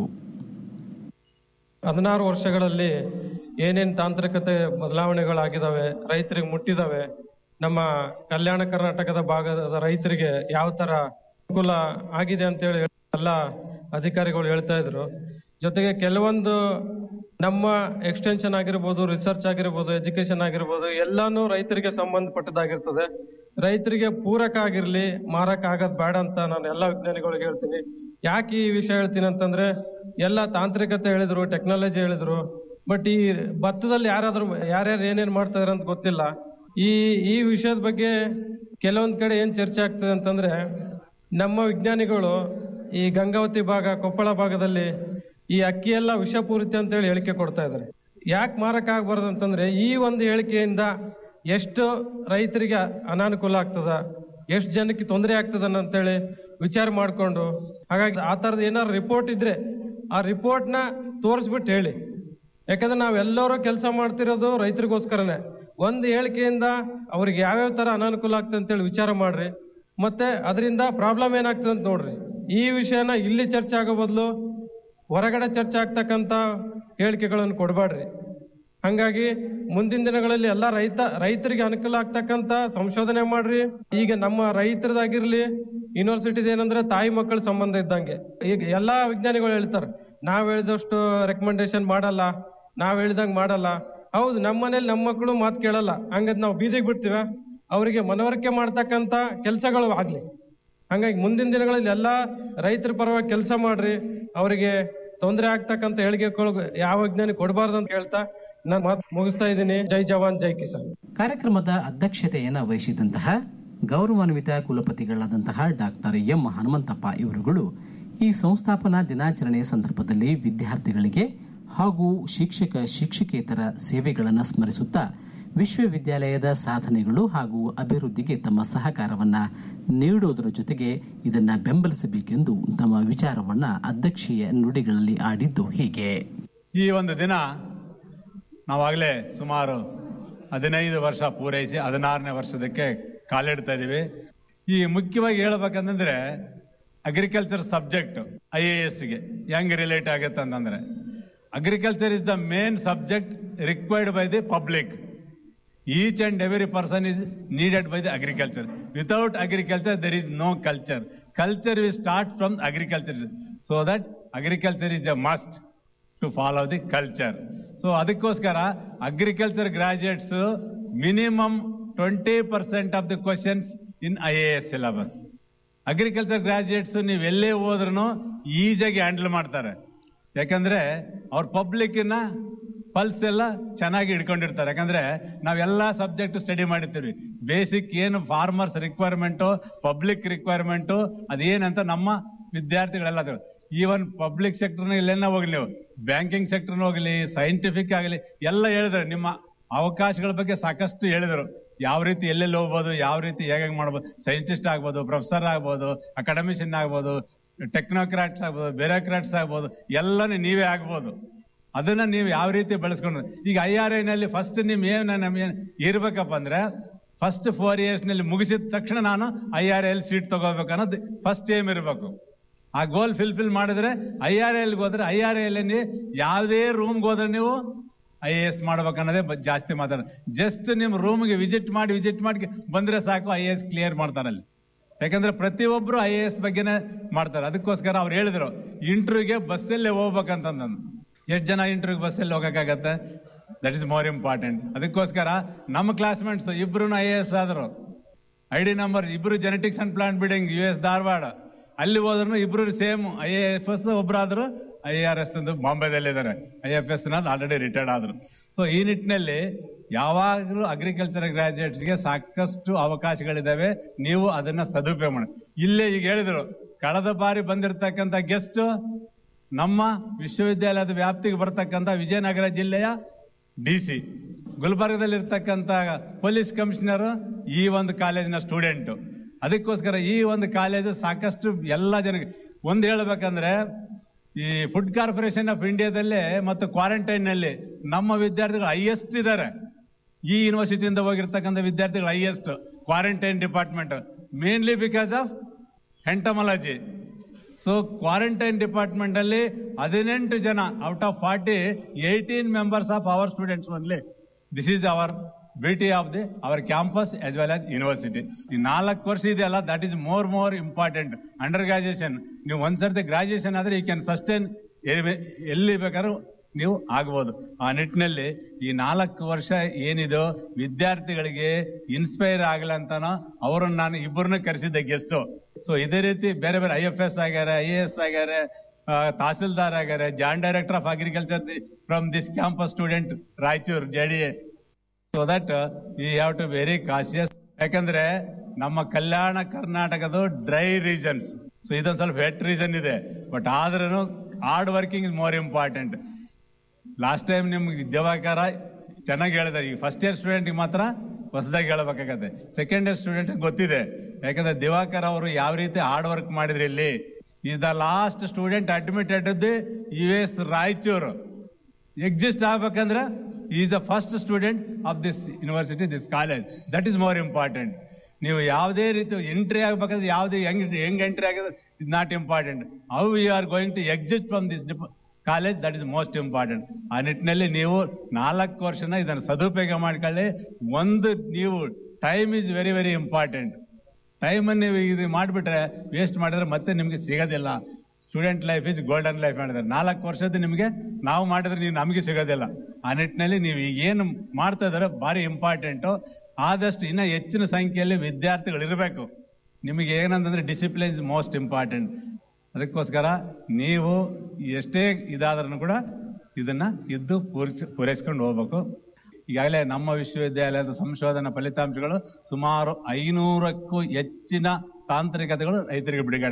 ಹದಿನಾರು ವರ್ಷಗಳಲ್ಲಿ ಏನೇನು ತಾಂತ್ರಿಕತೆ ಬದಲಾವಣೆಗಳಾಗಿದ್ದಾವೆ ರೈತರಿಗೆ ಮುಟ್ಟಿದಾವೆ ನಮ್ಮ ಕಲ್ಯಾಣ ಕರ್ನಾಟಕದ ಭಾಗದ ರೈತರಿಗೆ ಯಾವ ತರ ಅನುಕೂಲ ಆಗಿದೆ ಅಂತೇಳಿ ಎಲ್ಲ ಅಧಿಕಾರಿಗಳು ಹೇಳ್ತಾ ಇದ್ರು ಜೊತೆಗೆ ಕೆಲವೊಂದು ನಮ್ಮ ಎಕ್ಸ್ಟೆನ್ಷನ್ ಆಗಿರ್ಬೋದು ರಿಸರ್ಚ್ ಆಗಿರ್ಬೋದು ಎಜುಕೇಶನ್ ಆಗಿರ್ಬೋದು ಎಲ್ಲಾನು ರೈತರಿಗೆ ಸಂಬಂಧಪಟ್ಟದಾಗಿರ್ತದೆ ರೈತರಿಗೆ ಪೂರಕ ಆಗಿರ್ಲಿ ಮಾರಕ ಆಗೋದ್ ಬೇಡ ಅಂತ ನಾನು ಎಲ್ಲ ವಿಜ್ಞಾನಿಗಳಿಗೆ ಹೇಳ್ತೀನಿ ಯಾಕೆ ಈ ವಿಷಯ ಹೇಳ್ತೀನಿ ಅಂತಂದ್ರೆ ಎಲ್ಲ ತಾಂತ್ರಿಕತೆ ಹೇಳಿದ್ರು ಟೆಕ್ನಾಲಜಿ ಹೇಳಿದ್ರು ಬಟ್ ಈ ಭತ್ತದಲ್ಲಿ ಯಾರಾದ್ರೂ ಯಾರ್ಯಾರು ಏನೇನ್ ಮಾಡ್ತಾ ಇದಾರೆ ಅಂತ ಗೊತ್ತಿಲ್ಲ ಈ ಈ ವಿಷಯದ ಬಗ್ಗೆ ಕೆಲವೊಂದ್ ಕಡೆ ಏನ್ ಚರ್ಚೆ ಆಗ್ತದೆ ಅಂತಂದ್ರೆ ನಮ್ಮ ವಿಜ್ಞಾನಿಗಳು ಈ ಗಂಗಾವತಿ ಭಾಗ ಕೊಪ್ಪಳ ಭಾಗದಲ್ಲಿ ಈ ಅಕ್ಕಿ ಎಲ್ಲ ವಿಷಪೂರಿತ ಅಂತ ಹೇಳಿ ಹೇಳಿಕೆ ಕೊಡ್ತಾ ಇದ್ದಾರೆ ಯಾಕೆ ಮಾರಕ ಆಗ್ಬಾರ್ದು ಅಂತಂದ್ರೆ ಈ ಒಂದು ಹೇಳಿಕೆಯಿಂದ ಎಷ್ಟು ರೈತರಿಗೆ ಅನಾನುಕೂಲ ಆಗ್ತದ ಎಷ್ಟು ಜನಕ್ಕೆ ತೊಂದರೆ ಆಗ್ತದ ಅಂತೇಳಿ ವಿಚಾರ ಮಾಡ್ಕೊಂಡು ಹಾಗಾಗಿ ಆ ತರದ ಏನಾದ್ರು ರಿಪೋರ್ಟ್ ಇದ್ರೆ ಆ ರಿಪೋರ್ಟ್ನ ತೋರಿಸ್ಬಿಟ್ಟು ಹೇಳಿ ಯಾಕಂದ್ರೆ ನಾವೆಲ್ಲರೂ ಕೆಲಸ ಮಾಡ್ತಿರೋದು ರೈತರಿಗೋಸ್ಕರನೇ ಒಂದು ಹೇಳಿಕೆಯಿಂದ ಅವ್ರಿಗೆ ಯಾವ್ಯಾವ ತರ ಅನಾನುಕೂಲ ಆಗ್ತದೆ ಅಂತೇಳಿ ವಿಚಾರ ಮಾಡ್ರಿ ಮತ್ತೆ ಅದರಿಂದ ಪ್ರಾಬ್ಲಮ್ ಏನಾಗ್ತದೆ ಅಂತ ನೋಡ್ರಿ ಈ ವಿಷಯನ ಇಲ್ಲಿ ಚರ್ಚೆ ಆಗೋ ಬದಲು ಹೊರಗಡೆ ಚರ್ಚೆ ಆಗ್ತಕ್ಕಂತ ಹೇಳಿಕೆಗಳನ್ನು ಕೊಡಬೇಡ್ರಿ ಹಂಗಾಗಿ ಮುಂದಿನ ದಿನಗಳಲ್ಲಿ ಎಲ್ಲ ರೈತ ರೈತರಿಗೆ ಅನುಕೂಲ ಆಗ್ತಕ್ಕಂತ ಸಂಶೋಧನೆ ಮಾಡ್ರಿ ಈಗ ನಮ್ಮ ರೈತರದಾಗಿರ್ಲಿ ಯೂನಿವರ್ಸಿಟಿದ ಏನಂದ್ರೆ ತಾಯಿ ಮಕ್ಕಳ ಸಂಬಂಧ ಇದ್ದಂಗೆ ಈಗ ಎಲ್ಲಾ ವಿಜ್ಞಾನಿಗಳು ಹೇಳ್ತಾರೆ ನಾವ್ ಹೇಳಿದಷ್ಟು ರೆಕಮೆಂಡೇಶನ್ ಮಾಡಲ್ಲ ನಾವ್ ಹೇಳಿದಂಗ್ ಮಾಡಲ್ಲ ಹೌದು ನಮ್ಮ ಮನೇಲಿ ನಮ್ಮ ಮಕ್ಕಳು ಮಾತು ಕೇಳಲ್ಲ ಹಂಗದ್ ನಾವು ಬೀದಿಗೆ ಬಿಡ್ತೀವ ಅವರಿಗೆ ಮನವರಿಕೆ ಮಾಡ್ತಕ್ಕಂತ ಕೆಲಸಗಳು ಆಗ್ಲಿ ಹಂಗಾಗಿ ಮುಂದಿನ ದಿನಗಳಲ್ಲಿ ಎಲ್ಲಾ ರೈತರ ಪರವಾಗಿ ಕೆಲಸ ಮಾಡ್ರಿ ಅವರಿಗೆ ತೊಂದರೆ ಆಗ್ತಕ್ಕಂತ ಹೇಳಿಕೆಗಳು ಯಾವ ವಿಜ್ಞಾನಿ ಕೊಡಬಾರ್ದು ಅಂತ ಹೇಳ್ತಾ ನಾನು ಮಾತು ಮುಗಿಸ್ತಾ ಇದ್ದೀನಿ ಜೈ ಜವಾನ್ ಜೈ ಕಿಸಾನ್ ಕಾರ್ಯಕ್ರಮದ ಅಧ್ಯಕ್ಷತೆಯನ್ನು ವಹಿಸಿದಂತಹ ಗೌರವಾನ್ವಿತ ಕುಲಪತಿಗಳಾದಂತಹ ಡಾಕ್ಟರ್ ಎಂ ಹನುಮಂತಪ್ಪ ಇವರುಗಳು ಈ ಸಂಸ್ಥಾಪನಾ ದಿನಾಚರಣೆಯ ಸಂದರ್ಭದಲ್ಲಿ ವಿದ್ಯಾರ್ಥಿಗಳಿಗೆ ಹಾಗೂ ಶಿಕ್ಷಕ ಶಿಕ್ಷಕೇತರ ಸೇವೆಗಳನ್ನು ಸ್ಮರಿಸುತ್ತಾ ವಿಶ್ವವಿದ್ಯಾಲಯದ ಸಾಧನೆಗಳು ಹಾಗೂ ಅಭಿವೃದ್ಧಿಗೆ ತಮ್ಮ ಸಹಕಾರವನ್ನ ನೀಡುವುದರ ಜೊತೆಗೆ ಇದನ್ನ ಬೆಂಬಲಿಸಬೇಕೆಂದು ತಮ್ಮ ವಿಚಾರವನ್ನ ಅಧ್ಯಕ್ಷೀಯ ನುಡಿಗಳಲ್ಲಿ ಆಡಿದ್ದು ಹೀಗೆ ಈ ಒಂದು ದಿನ ನಾವಾಗಲೇ ಸುಮಾರು ಹದಿನೈದು ವರ್ಷ ಪೂರೈಸಿ ಹದಿನಾರನೇ ವರ್ಷದಕ್ಕೆ ಕಾಲಿಡ್ತಾ ಇದೀವಿ ಈ ಮುಖ್ಯವಾಗಿ ಹೇಳ್ಬೇಕಂತಂದ್ರೆ ಅಗ್ರಿಕಲ್ಚರ್ ಸಬ್ಜೆಕ್ಟ್ ಐ ಎ ಎಸ್ಗೆ ಹೆಂಗ್ ರಿಲೇಟ್ ಆಗುತ್ತೆ ಅಂತಂದ್ರೆ agriculture is the main subject required by the public each and every person is needed by the agriculture without agriculture there is no culture culture we start from agriculture so that agriculture is a must to follow the culture so ಅದಕ್ಕೋಸ್ಕರ agriculture graduates minimum twenty percent of the questions in I A S syllabus agriculture graduates ನೀವು ಎಲ್ಲೇ ಹೋದ್ರೂ ಈಸಿಯಾಗಿ handle ಮಾಡ್ತಾರೆ ಯಾಕಂದ್ರೆ ಅವ್ರ ಪಬ್ಲಿಕ್ನ pulse ಎಲ್ಲ ಚೆನ್ನಾಗಿ ಹಿಡ್ಕೊಂಡಿರ್ತಾರೆ ಯಾಕಂದ್ರೆ ನಾವೆಲ್ಲ ಸಬ್ಜೆಕ್ಟ್ ಸ್ಟಡಿ ಮಾಡಿರ್ತೀವಿ ಬೇಸಿಕ್ ಏನು ಫಾರ್ಮರ್ಸ್ ರಿಕ್ವೈರ್ಮೆಂಟು ಪಬ್ಲಿಕ್ ರಿಕ್ವೈರ್ಮೆಂಟು ಅದೇನಂತ ನಮ್ಮ ವಿದ್ಯಾರ್ಥಿಗಳೆಲ್ಲ ಈವನ್ ಪಬ್ಲಿಕ್ ಸೆಕ್ಟರ್ನ ಇಲ್ಲೆಲ್ಲ ಹೋಗ್ಲಿ ನೀವು ಬ್ಯಾಂಕಿಂಗ್ ಸೆಕ್ಟರ್ನ ಹೋಗ್ಲಿ ಸೈಂಟಿಫಿಕ್ ಆಗಲಿ ಎಲ್ಲ ಹೇಳಿದ್ರು ನಿಮ್ಮ ಅವಕಾಶಗಳ ಬಗ್ಗೆ ಸಾಕಷ್ಟು ಹೇಳಿದರು ಯಾವ ರೀತಿ ಎಲ್ಲೆಲ್ಲಿ ಹೋಗ್ಬೋದು ಯಾವ ರೀತಿ ಹೇಗೆ ಮಾಡ್ಬೋದು ಸೈಂಟಿಸ್ಟ್ ಆಗ್ಬೋದು ಪ್ರೊಫೆಸರ್ ಆಗ್ಬೋದು ಅಕಾಡೆಮಿಷಿಯನ್ ಆಗ್ಬೋದು ಟೆಕ್ನೋಕ್ರಾಟ್ಸ್ ಆಗ್ಬೋದು ಬ್ಯೂರೋಕ್ರಾಟ್ಸ್ ಆಗ್ಬೋದು ಎಲ್ಲನೂ ನೀವೇ ಆಗ್ಬೋದು ಅದನ್ನ ನೀವು ಯಾವ ರೀತಿ ಬೆಳೆಸ್ಕೊಂಡು ಈಗ ಐ ಆರ್ ಐನಲ್ಲಿ ಫಸ್ಟ್ ನಿಮ್ ಏನ್ ನಮ್ಗೆ ಇರ್ಬೇಕಪ್ಪ ಅಂದ್ರೆ ಫಸ್ಟ್ ಫೋರ್ ಇಯರ್ಸ್ ನಲ್ಲಿ ಮುಗಿಸಿದ ತಕ್ಷಣ ನಾನು ಐ ಆರ್ ಎಲ್ ಸೀಟ್ ತಗೋಬೇಕು ಅನ್ನೋದು ಫಸ್ಟ್ ಏಮ್ ಇರಬೇಕು ಆ ಗೋಲ್ ಫಿಲ್ಫಿಲ್ ಮಾಡಿದ್ರೆ ಐ ಆರ್ ಎಲ್ಗೆ ಹೋದ್ರೆ ಐ ಆರ್ ಎಲ್ ಯಾವುದೇ ರೂಮ್ಗೆ ಹೋದ್ರೆ ನೀವು ಐ ಎ ಎಸ್ ಮಾಡ್ಬೇಕನ್ನೋದೇ ಬ- ಜಾಸ್ತಿ ಮಾತಾಡೋದು ಜಸ್ಟ್ ನಿಮ್ ರೂಮ್ಗೆ ವಿಸಿಟ್ ಮಾಡಿ ವಿಸಿಟ್ ಮಾಡಿ ಬಂದ್ರೆ ಸಾಕು ಐ ಎ ಎಸ್ ಕ್ಲಿಯರ್ ಮಾಡ್ತಾರೆ ಅಲ್ಲಿ ಯಾಕಂದ್ರೆ ಪ್ರತಿಯೊಬ್ರು ಐ ಎ ಎಸ್ ಬಗ್ಗೆನೇ ಮಾಡ್ತಾರೆ ಅದಕ್ಕೋಸ್ಕರ ಅವ್ರು ಹೇಳಿದ್ರು ಇಂಟರ್ವ್ಯೂಗೆ ಬಸ್ಸಲ್ಲೇ ಹೋಗ್ಬೇಕಂತಂದು ಎಷ್ಟು ಜನ ಇಂಟರ್ವ್ಯೂಗೆ ಬಸ್ಸಲ್ಲಿ ಹೋಗಕ್ಕಾಗತ್ತೆ ದಟ್ ಇಸ್ ಮೋರ್ ಇಂಪಾರ್ಟೆಂಟ್ ಅದಕ್ಕೋಸ್ಕರ ನಮ್ಮ ಕ್ಲಾಸ್ಮೇಟ್ಸ್ ಇಬ್ರು ಐ ಎ ಎಸ್ ಆದ್ರು ಐ ಡಿ ನಂಬರ್ ಇಬ್ರು genetics and plant breeding U S Dharwad ಅಲ್ಲಿ ಹೋದ್ರು ಇಬ್ರು ಸೇಮ್ ಐ ಎಫ್ ಎಸ್ ಒಬ್ರಾದ್ರು ಐ ಆರ್ ಎಸ್ ಎಂದು ಬಾಂಬೆದಲ್ಲಿದ್ದಾರೆ ಐ ಎಫ್ ಎಸ್ ನಲ್ಲಿ ಆಲ್ರೆಡಿ ರಿಟೈರ್ಡ್ ಆದ್ರು ಸೊ ಈ ನಿಟ್ಟಿನಲ್ಲಿ ಯಾವಾಗಲೂ ಅಗ್ರಿಕಲ್ಚರ್ ಗ್ರಾಜುಯೇಟ್ಸ್ಗೆ ಸಾಕಷ್ಟು ಅವಕಾಶಗಳಿದಾವೆ ನೀವು ಅದನ್ನ ಸದುಪಯೋಗ ಮಾಡಿ ಇಲ್ಲೇ ಈಗ ಹೇಳಿದ್ರು ಕಳೆದ ಬಾರಿ ಬಂದಿರತಕ್ಕಂತ ಗೆಸ್ಟ್ ನಮ್ಮ ವಿಶ್ವವಿದ್ಯಾಲಯದ ವ್ಯಾಪ್ತಿಗೆ ಬರ್ತಕ್ಕಂಥ ವಿಜಯನಗರ ಜಿಲ್ಲೆಯ ಡಿ ಸಿ ಗುಲ್ಬರ್ಗದಲ್ಲಿರ್ತಕ್ಕಂಥ ಪೊಲೀಸ್ ಕಮಿಷನರ್ ಈ ಒಂದು ಕಾಲೇಜಿನ ಸ್ಟೂಡೆಂಟ್ ಅದಕ್ಕೋಸ್ಕರ ಈ ಒಂದು ಕಾಲೇಜು ಸಾಕಷ್ಟು ಎಲ್ಲ ಜನಕ್ಕೆ ಒಂದು ಹೇಳ್ಬೇಕಂದ್ರೆ ಈ ಫುಡ್ ಕಾರ್ಪೊರೇಷನ್ ಆಫ್ ಇಂಡಿಯಾದಲ್ಲೇ ಮತ್ತು ಕ್ವಾರಂಟೈನ್ ನಲ್ಲಿ ನಮ್ಮ ವಿದ್ಯಾರ್ಥಿಗಳು ಹೈಯೆಸ್ಟ್ ಇದ್ದಾರೆ ಈ ಯೂನಿವರ್ಸಿಟಿಯಿಂದ ಹೋಗಿರ್ತಕ್ಕಂಥ ವಿದ್ಯಾರ್ಥಿಗಳು highest quarantine department mainly because of entomology so quarantine department ಅಲ್ಲಿ ಹದಿನೆಂಟು ಜನ out of forty eighteen members of our students only this is our beauty of the our campus as well as university ಈ ನಾಲ್ಕು ವರ್ಷ ಇದೆಯಲ್ಲ that is more more important under graduation ನೀವು ಒಂದ್ಸರ್ತಿ graduation ಆದ್ರೆ ಯು ಕ್ಯಾನ್ ಸಸ್ಟೈನ್ ಎಲ್ಲಿ ಬೇಕಾದ್ರೂ ನೀವು ಆಗ್ಬೋದು ಆ ನಿಟ್ಟಿನಲ್ಲಿ ಈ ನಾಲ್ಕು ವರ್ಷ ಏನಿದೋ ವಿದ್ಯಾರ್ಥಿಗಳಿಗೆ ಇನ್ಸ್ಪೈರ್ ಆಗಲ್ಲ ಅಂತಾನೋ ಅವ್ರನ್ನ ನಾನು ಇಬ್ಬರನ್ನ ಕರೆಸಿದ್ದೆ ಗೆಸ್ಟ್ ಸೊ ಇದೇ ರೀತಿ ಬೇರೆ ಬೇರೆ ಐ ಎಫ್ ಎಸ್ ಆಗ್ಯಾರ ಐ ಎ ಎಸ್ ಆಗ್ಯಾರ ಆ, ತಹಸೀಲ್ದಾರ್ ಆಗ್ಯಾರ joint director of agriculture from this campus student Raichur J D A so that we have to very cautious ಯಾಕಂದ್ರೆ ನಮ್ಮ ಕಲ್ಯಾಣ ಕರ್ನಾಟಕದ ಡ್ರೈ ರೀಜನ್ಸ್ ಸೊ ಇದೊಂದು ಸ್ವಲ್ಪ ವೆಟ್ ರೀಜನ್ ಇದೆ ಬಟ್ ಆದ್ರೂ hard working is more important last time ನಿಮ್ಗೆ ದಿವಾಕರ ಚೆನ್ನಾಗಿ ಹೇಳಿದಾರೆ ಈ ಫಸ್ಟ್ ಇಯರ್ ಸ್ಟೂಡೆಂಟ್ ಮಾತ್ರ ಹೊಸದಾಗಿ ಹೇಳ್ಬೇಕಾಗತ್ತೆ ಸೆಕೆಂಡ್ ಇಯರ್ ಸ್ಟೂಡೆಂಟ್ ಗೊತ್ತಿದೆ ಯಾಕಂದ್ರೆ ದಿವಾಕರ್ ಅವರು ಯಾವ ರೀತಿ ಹಾರ್ಡ್ ವರ್ಕ್ ಮಾಡಿದ್ರಿ ಇಲ್ಲಿ is the last student admitted U S Raichur exist ಆಗ್ಬೇಕಂದ್ರೆ is the first student of this university this college that is more important ನೀವು ಯಾವುದೇ ರೀತಿ ಎಂಟ್ರಿ ಆಗ್ಬೇಕಂದ್ರೆ ಯಾವುದೇ ಹೆಂಗ್ ಹೆಂಗ್ ಎಂಟ್ರಿ ಆಗೋದು is not important how you are going to exist from this college that is most important ಆ ನಿಟ್ಟಿನಲ್ಲಿ ನೀವು ನಾಲ್ಕು ವರ್ಷನ ಇದನ್ನು ಸದುಪಯೋಗ ಮಾಡ್ಕೊಳ್ಳಿ ಒಂದು ನೀವು time is very very important time ನೀವು ಇದು ಮಾಡಿಬಿಟ್ರೆ ವೇಸ್ಟ್ ಮಾಡಿದ್ರೆ ಮತ್ತೆ ನಿಮ್ಗೆ ಸಿಗೋದಿಲ್ಲ student life is golden life ಮಾಡಿದ್ರೆ ನಾಲ್ಕು ವರ್ಷದ ನಿಮಗೆ ನಾವು ಮಾಡಿದ್ರೆ ನೀವು ನಮಗೆ ಸಿಗೋದಿಲ್ಲ ಆ ನಿಟ್ಟಿನಲ್ಲಿ ನೀವು ಈಗ ಏನು ಮಾಡ್ತಾ ಇದಾರೆ ಭಾರಿ ಇಂಪಾರ್ಟೆಂಟು ಆದಷ್ಟು ಇನ್ನ ಹೆಚ್ಚಿನ ಸಂಖ್ಯೆಯಲ್ಲಿ ವಿದ್ಯಾರ್ಥಿಗಳು ಇರಬೇಕು ನಿಮಗೆ ಏನಂತಂದ್ರೆ ಡಿಸಿಪ್ಲಿನ್ ಇಸ್ ಮೋಸ್ಟ್ ಇಂಪಾರ್ಟೆಂಟ್ ಅದಕ್ಕೋಸ್ಕರ ನೀವು ಎಷ್ಟೇ ಇದಾದ್ರೂ ಕೂಡ ಇದನ್ನ ಇದ್ದು ಪೂರ್ಚ ಪೂರೈಸ್ಕೊಂಡು ಹೋಗ್ಬೇಕು ಈಗಾಗಲೇ ನಮ್ಮ ವಿಶ್ವವಿದ್ಯಾಲಯದ ಸಂಶೋಧನಾ ಫಲಿತಾಂಶಗಳು ಸುಮಾರು ಐನೂರಕ್ಕೂ ಹೆಚ್ಚಿನ ತಾಂತ್ರಿಕತೆಗಳು ರೈತರಿಗೆ ಬಿಡುಗಡೆ ಆಗಿದೆ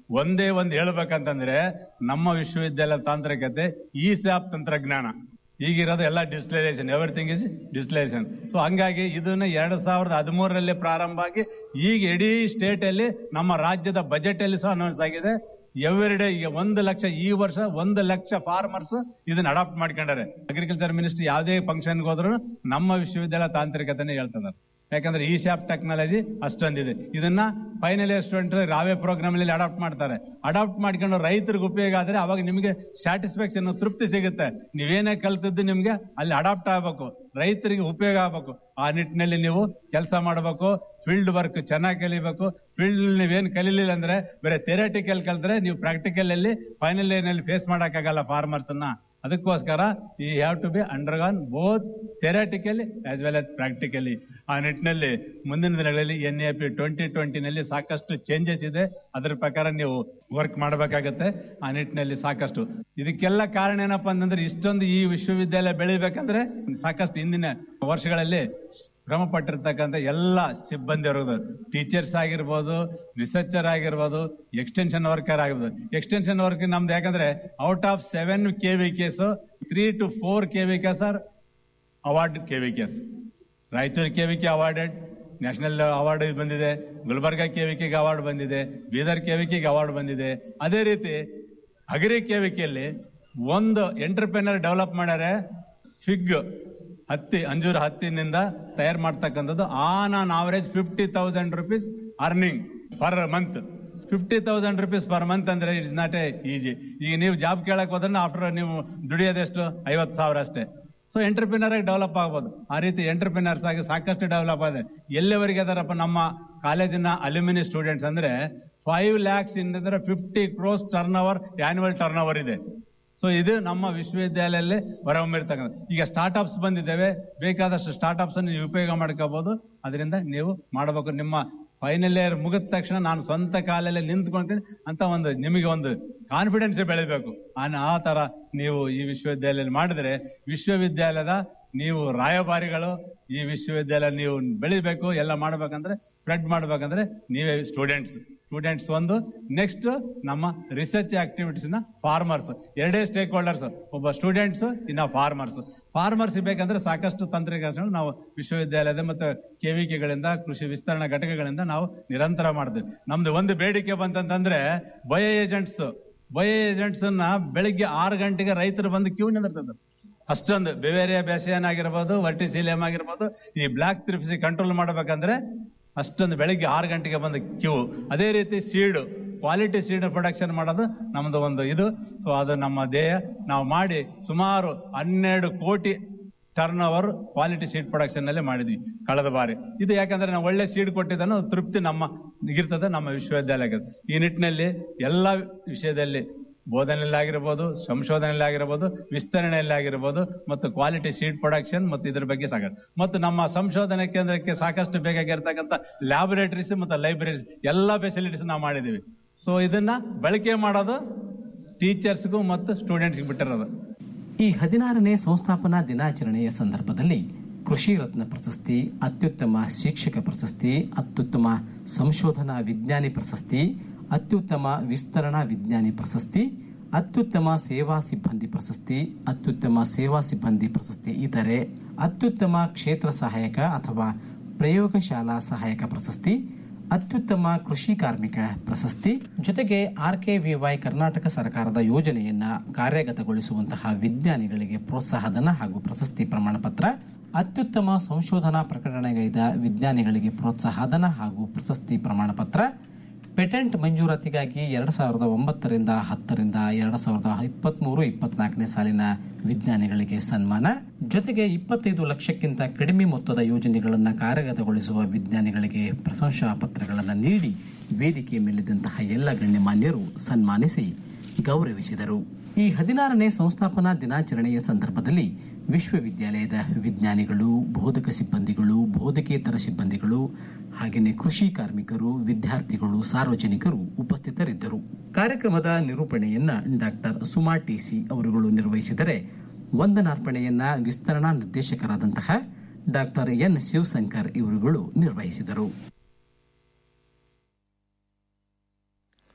ಒಂದೇ ಒಂದು ಹೇಳ್ಬೇಕಂತಂದ್ರೆ ನಮ್ಮ ವಿಶ್ವವಿದ್ಯಾಲಯ ತಾಂತ್ರಿಕತೆ ಈ ಸ್ಯಾಪ್ ತಂತ್ರಜ್ಞಾನ ಈಗಿರೋದು ಎಲ್ಲ distillation everything is distillation so ಹಂಗಾಗಿ ಇದನ್ನ ಎರಡ್ ಸಾವಿರದ ಹದಿಮೂರರಲ್ಲಿ ಪ್ರಾರಂಭ ಆಗಿ ಈಗ ಇಡೀ ಸ್ಟೇಟ್ ಅಲ್ಲಿ ನಮ್ಮ ರಾಜ್ಯದ ಬಜೆಟ್ ಅಲ್ಲಿ ಸಹ ಅನೌನ್ಸ್ ಆಗಿದೆ ಎವ್ರಿ ಡೇ ಈಗ ಒಂದು ಲಕ್ಷ ಈ ವರ್ಷ ಒಂದು ಲಕ್ಷ ಫಾರ್ಮರ್ಸ್ ಇದನ್ನ ಅಡಾಪ್ಟ್ ಮಾಡ್ಕೊಂಡಾರೆ ಅಗ್ರಿಕಲ್ಚರ್ ಮಿನಿಸ್ಟ್ರಿ ಯಾವುದೇ ಫಂಕ್ಷನ್ಗೆ ಹೋದ್ರು ನಮ್ಮ ವಿಶ್ವವಿದ್ಯಾಲಯ ತಾಂತ್ರಿಕತೆನೇ ಹೇಳ್ತಿದ್ದಾರೆ ಯಾಕಂದ್ರೆ ಈ ಶಾಪ್ ಟೆಕ್ನಾಲಜಿ ಅಷ್ಟೊಂದಿದೆ ಇದನ್ನ ಫೈನಲ್ ಇಯರ್ ಸ್ಟೂಡೆಂಟ್ ರಾವೇ ಪ್ರೋಗ್ರಾಮ್ ಅಲ್ಲಿ ಅಡಾಪ್ಟ್ ಮಾಡ್ತಾರೆ ಅಡಾಪ್ಟ್ ಮಾಡ್ಕೊಂಡು ರೈತರಿಗೆ ಉಪಯೋಗ ಆದ್ರೆ ಅವಾಗ ನಿಮಗೆ ಸ್ಯಾಟಿಸ್ಫ್ಯಾಕ್ಷನ್ ತೃಪ್ತಿ ಸಿಗುತ್ತೆ ನೀವೇನೇ ಕಲ್ತದ್ದು ನಿಮ್ಗೆ ಅಲ್ಲಿ ಅಡಾಪ್ಟ್ ಆಗ್ಬೇಕು ರೈತರಿಗೆ ಉಪಯೋಗ ಆಗ್ಬೇಕು ಆ ನಿಟ್ಟಿನಲ್ಲಿ ನೀವು ಕೆಲಸ ಮಾಡಬೇಕು ಫೀಲ್ಡ್ ವರ್ಕ್ ಚೆನ್ನಾಗಿ ಕಲಿಬೇಕು ಫೀಲ್ಡ್ ನೀವೇನ್ ಕಲೀಲಿಲ್ಲ ಅಂದ್ರೆ ಬೇರೆ ಥೆರಟಿಕಲ್ ಕಲ್ತ್ರೆ ನೀವು ಪ್ರಾಕ್ಟಿಕಲ್ ಅಲ್ಲಿ ಫೈನಲ್ ಇಯರ್ ನಲ್ಲಿ ಫೇಸ್ ಮಾಡಕ್ಕಾಗಲ್ಲ ಫಾರ್ಮರ್ಸ್ ಅನ್ನ ಅದಕ್ಕೋಸ್ಕರ ಈ have to be undergone both theoretically as well as practically ಆ ನಿಟ್ಟಿನಲ್ಲಿ ಮುಂದಿನ ದಿನಗಳಲ್ಲಿ ಎನ್ ಎ ಪಿ ಟ್ವೆಂಟಿ ಟ್ವೆಂಟಿನಲ್ಲಿ ಸಾಕಷ್ಟು ಚೇಂಜಸ್ ಇದೆ ಅದರ ಪ್ರಕಾರ ನೀವು ವರ್ಕ್ ಮಾಡಬೇಕಾಗತ್ತೆ ಆ ನಿಟ್ಟಿನಲ್ಲಿ ಸಾಕಷ್ಟು ಇದಕ್ಕೆಲ್ಲ ಕಾರಣ ಏನಪ್ಪಾ ಅಂತಂದ್ರೆ ಇಷ್ಟೊಂದು ಈ ವಿಶ್ವವಿದ್ಯಾಲಯ ಬೆಳಿಬೇಕಂದ್ರೆ ಸಾಕಷ್ಟು ಹಿಂದಿನ ವರ್ಷಗಳಲ್ಲಿ ಶ್ರಮ ಪಟ್ಟಿರ್ತಕ್ಕಂಥ ಎಲ್ಲ ಸಿಬ್ಬಂದಿ ಟೀಚರ್ಸ್ ಆಗಿರ್ಬೋದು ರಿಸರ್ಚರ್ ಆಗಿರ್ಬೋದು ಎಕ್ಸ್ಟೆನ್ಷನ್ ವರ್ಕರ್ ಆಗಿರ್ಬೋದು ಎಕ್ಸ್ಟೆನ್ಷನ್ ವರ್ಕ್ ನಮ್ದು ಯಾಕಂದ್ರೆ out of seven K V K's three to four K V K's are award K V K's Raichur K V K awarded national award ಬಂದಿದೆ ಗುಲ್ಬರ್ಗ ಕೆ ವಿ ಕೆಗೆ award ಬಂದಿದೆ Bidar K V ಕೆಗೆ award ಬಂದಿದೆ ಅದೇ ರೀತಿ Agari K V ಕೆಯಲ್ಲಿ ಒಂದು entrepreneur develop ಮಾಡ್ಯಾರೆ fig ಹತ್ತಿ ಅಂಜೂರ ಹತ್ತಿನಿಂದ ತಯಾರು ಮಾಡ್ತಕ್ಕಂಥದ್ದು on on average fifty thousand rupees earning per month fifty thousand rupees per month ಅಂದ್ರೆ ಇಟ್ಸ್ ನಾಟ್ ಎ ಈಜಿ ಈಗ ನೀವು ಜಾಬ್ ಕೇಳಕ್ ಹೋದ್ರೆ ಆಫ್ಟರ್ ನೀವು ದುಡಿಯೋದೆಷ್ಟು ಐವತ್ತು ಸಾವಿರ ಅಷ್ಟೇ ಸೊ ಎಂಟರ್ಪ್ರಿನರ್ ಆಗಿ ಡೆವಲಪ್ ಆಗ್ಬೋದು ಆ ರೀತಿ ಎಂಟರ್ಪ್ರಿನರ್ಸ್ ಆಗಿ ಸಾಕಷ್ಟು ಡೆವಲಪ್ ಆಗಿದೆ ಎಲ್ಲಿವರೆಗೆ ಅದಾರಪ್ಪ ನಮ್ಮ ಕಾಲೇಜಿನ ಅಲ್ಯೂಮಿನಿ ಸ್ಟೂಡೆಂಟ್ಸ್ ಅಂದ್ರೆ ಫೈವ್ ಲ್ಯಾಕ್ಸ್ ಇಂದ್ರೆ fifty crores turn over annual turn over ಇದೆ ಸೊ ಇದು ನಮ್ಮ ವಿಶ್ವವಿದ್ಯಾಲಯದಲ್ಲಿ ಹೊರಹೊಮ್ಮಿರ್ತಕ್ಕಂಥ ಈಗ ಸ್ಟಾರ್ಟ್ಅಪ್ಸ್ ಬಂದಿದ್ದೇವೆ ಬೇಕಾದಷ್ಟು ಸ್ಟಾರ್ಟ್ಅಪ್ಸ್ ಅನ್ನು ನೀವು ಉಪಯೋಗ ಮಾಡ್ಕೋಬಹುದು ಅದರಿಂದ ನೀವು ಮಾಡಬೇಕು ನಿಮ್ಮ ಫೈನಲ್ ಇಯರ್ ಮುಗಿದ ತಕ್ಷಣ ನಾನು ಸ್ವಂತ ಕಾಲಲ್ಲಿ ನಿಂತ್ಕೊಳ್ತೀನಿ ಅಂತ ಒಂದು ನಿಮಗೆ ಒಂದು ಕಾನ್ಫಿಡೆನ್ಸ್ ಬೆಳಿಬೇಕು ಆ- ಆ ತರ ನೀವು ಈ ವಿಶ್ವವಿದ್ಯಾಲಯದಲ್ಲಿ ಮಾಡಿದ್ರೆ ವಿಶ್ವವಿದ್ಯಾಲಯದ ನೀವು ರಾಯಭಾರಿಗಳು ಈ ವಿಶ್ವವಿದ್ಯಾಲಯ ನೀವು ಬೆಳಿಬೇಕು ಎಲ್ಲ ಮಾಡ್ಬೇಕಂದ್ರೆ ಸ್ಪ್ರೆಡ್ ಮಾಡ್ಬೇಕಂದ್ರೆ ನೀವೇ ಸ್ಟೂಡೆಂಟ್ಸ್ ಸ್ಟೂಡೆಂಟ್ಸ್ ಒಂದು ನೆಕ್ಸ್ಟ್ ನಮ್ಮ ರಿಸರ್ಚ್ ಆಕ್ಟಿವಿಟೀಸ್ ನ ಫಾರ್ಮರ್ಸ್ ಎರಡೇ ಸ್ಟೇಕ್ ಹೋಲ್ಡರ್ಸ್ ಒಬ್ಬ ಸ್ಟೂಡೆಂಟ್ಸ್ ಇನ್ನ ಫಾರ್ಮರ್ಸ್ ಫಾರ್ಮರ್ಸ್ ಬೇಕಂದ್ರೆ ಸಾಕಷ್ಟು ತಂತ್ರಜ್ಞಾನ ನಾವು ವಿಶ್ವವಿದ್ಯಾಲಯದ ಮತ್ತು ಕೆವಿಕೆಗಳಿಂದ ಕೃಷಿ ವಿಸ್ತರಣಾ ಘಟಕಗಳಿಂದ ನಾವು ನಿರಂತರ ಮಾಡ್ತೀವಿ ನಮ್ದು ಒಂದು ಬೇಡಿಕೆ ಬಂತಂತಂದ್ರೆ ಬಯೋ ಏಜೆಂಟ್ಸ್ ಬಯೋ ಏಜೆಂಟ್ಸ್ ಅನ್ನ ಬೆಳಿಗ್ಗೆ ಆರು ಗಂಟೆಗೆ ರೈತರು ಬಂದು ಕ್ಯೂ ನಿಂದಿರ್ತಾರೆ ಅಷ್ಟೊಂದು ಬೆವೇರಿಯಾ ಬ್ಯಾಸಿಯನ್ ಆಗಿರ್ಬೋದು ವರ್ಟಿಸಿಲಿಯಂ ಆಗಿರ್ಬೋದು ಈ ಬ್ಲಾಕ್ ತ್ರಿಪ್ಸಿ ಕಂಟ್ರೋಲ್ ಮಾಡ್ಬೇಕಂದ್ರೆ ಅಷ್ಟೊಂದು ಬೆಳಿಗ್ಗೆ ಆರು ಗಂಟೆಗೆ ಬಂದ ಕ್ಯೂ ಅದೇ ರೀತಿ ಸೀಡ್ ಕ್ವಾಲಿಟಿ ಸೀಡ್ ಪ್ರೊಡಕ್ಷನ್ ಮಾಡೋದು ನಮ್ದು ಒಂದು ಇದು ಸೊ ಅದು ನಮ್ಮ ಧ್ಯೇಯ ನಾವು ಮಾಡಿ ಸುಮಾರು ಹನ್ನೆರಡು ಕೋಟಿ turn over quality seed production ನಲ್ಲಿ ಮಾಡಿದ್ವಿ ಕಳೆದ ಬಾರಿ ಇದು ಯಾಕಂದ್ರೆ ನಾವು ಒಳ್ಳೆ ಸೀಡ್ ಕೊಟ್ಟಿದ್ದನ್ನು ತೃಪ್ತಿ ನಮ್ಮ ಇರ್ತದೆ ನಮ್ಮ ವಿಶ್ವವಿದ್ಯಾಲಯಕ್ಕೆ ಈ ನಿಟ್ಟಿನಲ್ಲಿ ಎಲ್ಲ ವಿಷಯದಲ್ಲಿ ಬೋಧನೆಯಲ್ಲಿ ಆಗಿರ್ಬೋದು ಸಂಶೋಧನೆಯಲ್ಲಿ ಆಗಿರ್ಬೋದು ವಿಸ್ತರಣೆಯಲ್ಲಿ ಆಗಿರ್ಬೋದು ಮತ್ತು ಕ್ವಾಲಿಟಿ ಸೀಡ್ ಪ್ರೊಡಕ್ಷನ್ ಮತ್ತು ಇದ್ರ ಬಗ್ಗೆ ಸಾಕ ಮತ್ತು ನಮ್ಮ ಸಂಶೋಧನಾ ಕೇಂದ್ರಕ್ಕೆ ಸಾಕಷ್ಟು ಬೇಕಾಗಿರ್ತಕ್ಕಂಥ ಲ್ಯಾಬೊರೇಟರೀಸ್ ಮತ್ತು ಲೈಬ್ರರೀಸ್ ಎಲ್ಲ ಫೆಸಿಲಿಟೀಸ್ ನಾವು ಮಾಡಿದೀವಿ ಸೊ ಇದನ್ನ ಬಳಕೆ ಮಾಡೋದು ಟೀಚರ್ಸ್ಗೂ ಮತ್ತು ಸ್ಟೂಡೆಂಟ್ಸ್ಗೆ ಬಿಟ್ಟಿರೋದು ಈ ಹದಿನಾರನೇ ಸಂಸ್ಥಾಪನಾ ದಿನಾಚರಣೆಯ ಸಂದರ್ಭದಲ್ಲಿ ಕೃಷಿ ರತ್ನ ಪ್ರಶಸ್ತಿ ಅತ್ಯುತ್ತಮ ಶಿಕ್ಷಕ ಪ್ರಶಸ್ತಿ ಅತ್ಯುತ್ತಮ ಸಂಶೋಧನಾ ವಿಜ್ಞಾನಿ ಪ್ರಶಸ್ತಿ ಅತ್ಯುತ್ತಮ ವಿಸ್ತರಣಾ ವಿಜ್ಞಾನಿ ಪ್ರಶಸ್ತಿ ಅತ್ಯುತ್ತಮ ಸೇವಾ ಸಿಬ್ಬಂದಿ ಪ್ರಶಸ್ತಿ ಅತ್ಯುತ್ತಮ ಸೇವಾ ಸಿಬ್ಬಂದಿ ಪ್ರಶಸ್ತಿ ಇತರೆ ಅತ್ಯುತ್ತಮ ಕ್ಷೇತ್ರ ಸಹಾಯಕ ಅಥವಾ ಪ್ರಯೋಗಶಾಲಾ ಸಹಾಯಕ ಪ್ರಶಸ್ತಿ ಅತ್ಯುತ್ತಮ ಕೃಷಿ ಕಾರ್ಮಿಕ ಪ್ರಶಸ್ತಿ ಜೊತೆಗೆ ಆರ್ಕೆವಿವೈ ಕರ್ನಾಟಕ ಸರ್ಕಾರದ ಯೋಜನೆಯನ್ನ ಕಾರ್ಯಗತಗೊಳಿಸುವಂತಹ ವಿಜ್ಞಾನಿಗಳಿಗೆ ಪ್ರೋತ್ಸಾಹಧನ ಹಾಗೂ ಪ್ರಶಸ್ತಿ ಪ್ರಮಾಣ ಪತ್ರ ಅತ್ಯುತ್ತಮ ಸಂಶೋಧನಾ ಪ್ರಕಟಣೆಗೈದ ವಿಜ್ಞಾನಿಗಳಿಗೆ ಪ್ರೋತ್ಸಾಹಧನ ಹಾಗೂ ಪ್ರಶಸ್ತಿ ಪ್ರಮಾಣ ಪತ್ರ ಪೇಟೆಂಟ್ ಮಂಜೂರಾತಿಗಾಗಿ ಎರಡು ಸಾವಿರದ ಒಂಬತ್ತರಿಂದ ಹತ್ತರಿಂದ ಎರಡು ಸಾವಿರದ ಇಪ್ಪತ್ಮೂರು ಇಪ್ಪತ್ನಾಲ್ಕನೇ ಸಾಲಿನ ವಿಜ್ಞಾನಿಗಳಿಗೆ ಸನ್ಮಾನ ಜೊತೆಗೆ ಇಪ್ಪತ್ತೈದು ಲಕ್ಷಕ್ಕಿಂತ ಕಡಿಮೆ ಮೊತ್ತದ ಯೋಜನೆಗಳನ್ನು ಕಾರ್ಯಗತಗೊಳಿಸುವ ವಿಜ್ಞಾನಿಗಳಿಗೆ ಪ್ರಶಂಸಾ ಪತ್ರಗಳನ್ನು ನೀಡಿ ವೇದಿಕೆ ಮೇಲಿದ್ದಂತಹ ಎಲ್ಲ ಗಣ್ಯಮಾನ್ಯರು ಸನ್ಮಾನಿಸಿ ಗೌರವಿಸಿದರು ಈ ಹದಿನಾರನೇ ಸಂಸ್ಥಾಪನಾ ದಿನಾಚರಣೆಯ ಸಂದರ್ಭದಲ್ಲಿ ವಿಶ್ವವಿದ್ಯಾಲಯದ ವಿಜ್ಞಾನಿಗಳು ಬೋಧಕ ಸಿಬ್ಬಂದಿಗಳು ಬೋಧಕೇತರ ಸಿಬ್ಬಂದಿಗಳು ಹಾಗೆಯೇ ಕೃಷಿ ಕಾರ್ಮಿಕರು ವಿದ್ಯಾರ್ಥಿಗಳು ಸಾರ್ವಜನಿಕರು ಉಪಸ್ಥಿತರಿದ್ದರು ಕಾರ್ಯಕ್ರಮದ ನಿರೂಪಣೆಯನ್ನ ಡಾಕ್ಟರ್ ಸುಮಾ ಟಿಸಿ ಅವರುಗಳು ನಿರ್ವಹಿಸಿದರೆ ವಂದನಾರ್ಪಣೆಯನ್ನ ವಿಸ್ತರಣಾ ನಿರ್ದೇಶಕರಾದಂತಹ ಡಾಕ್ಟರ್ ಎನ್ ಶಿವಶಂಕರ್ ಇವರುಗಳು ನಿರ್ವಹಿಸಿದರು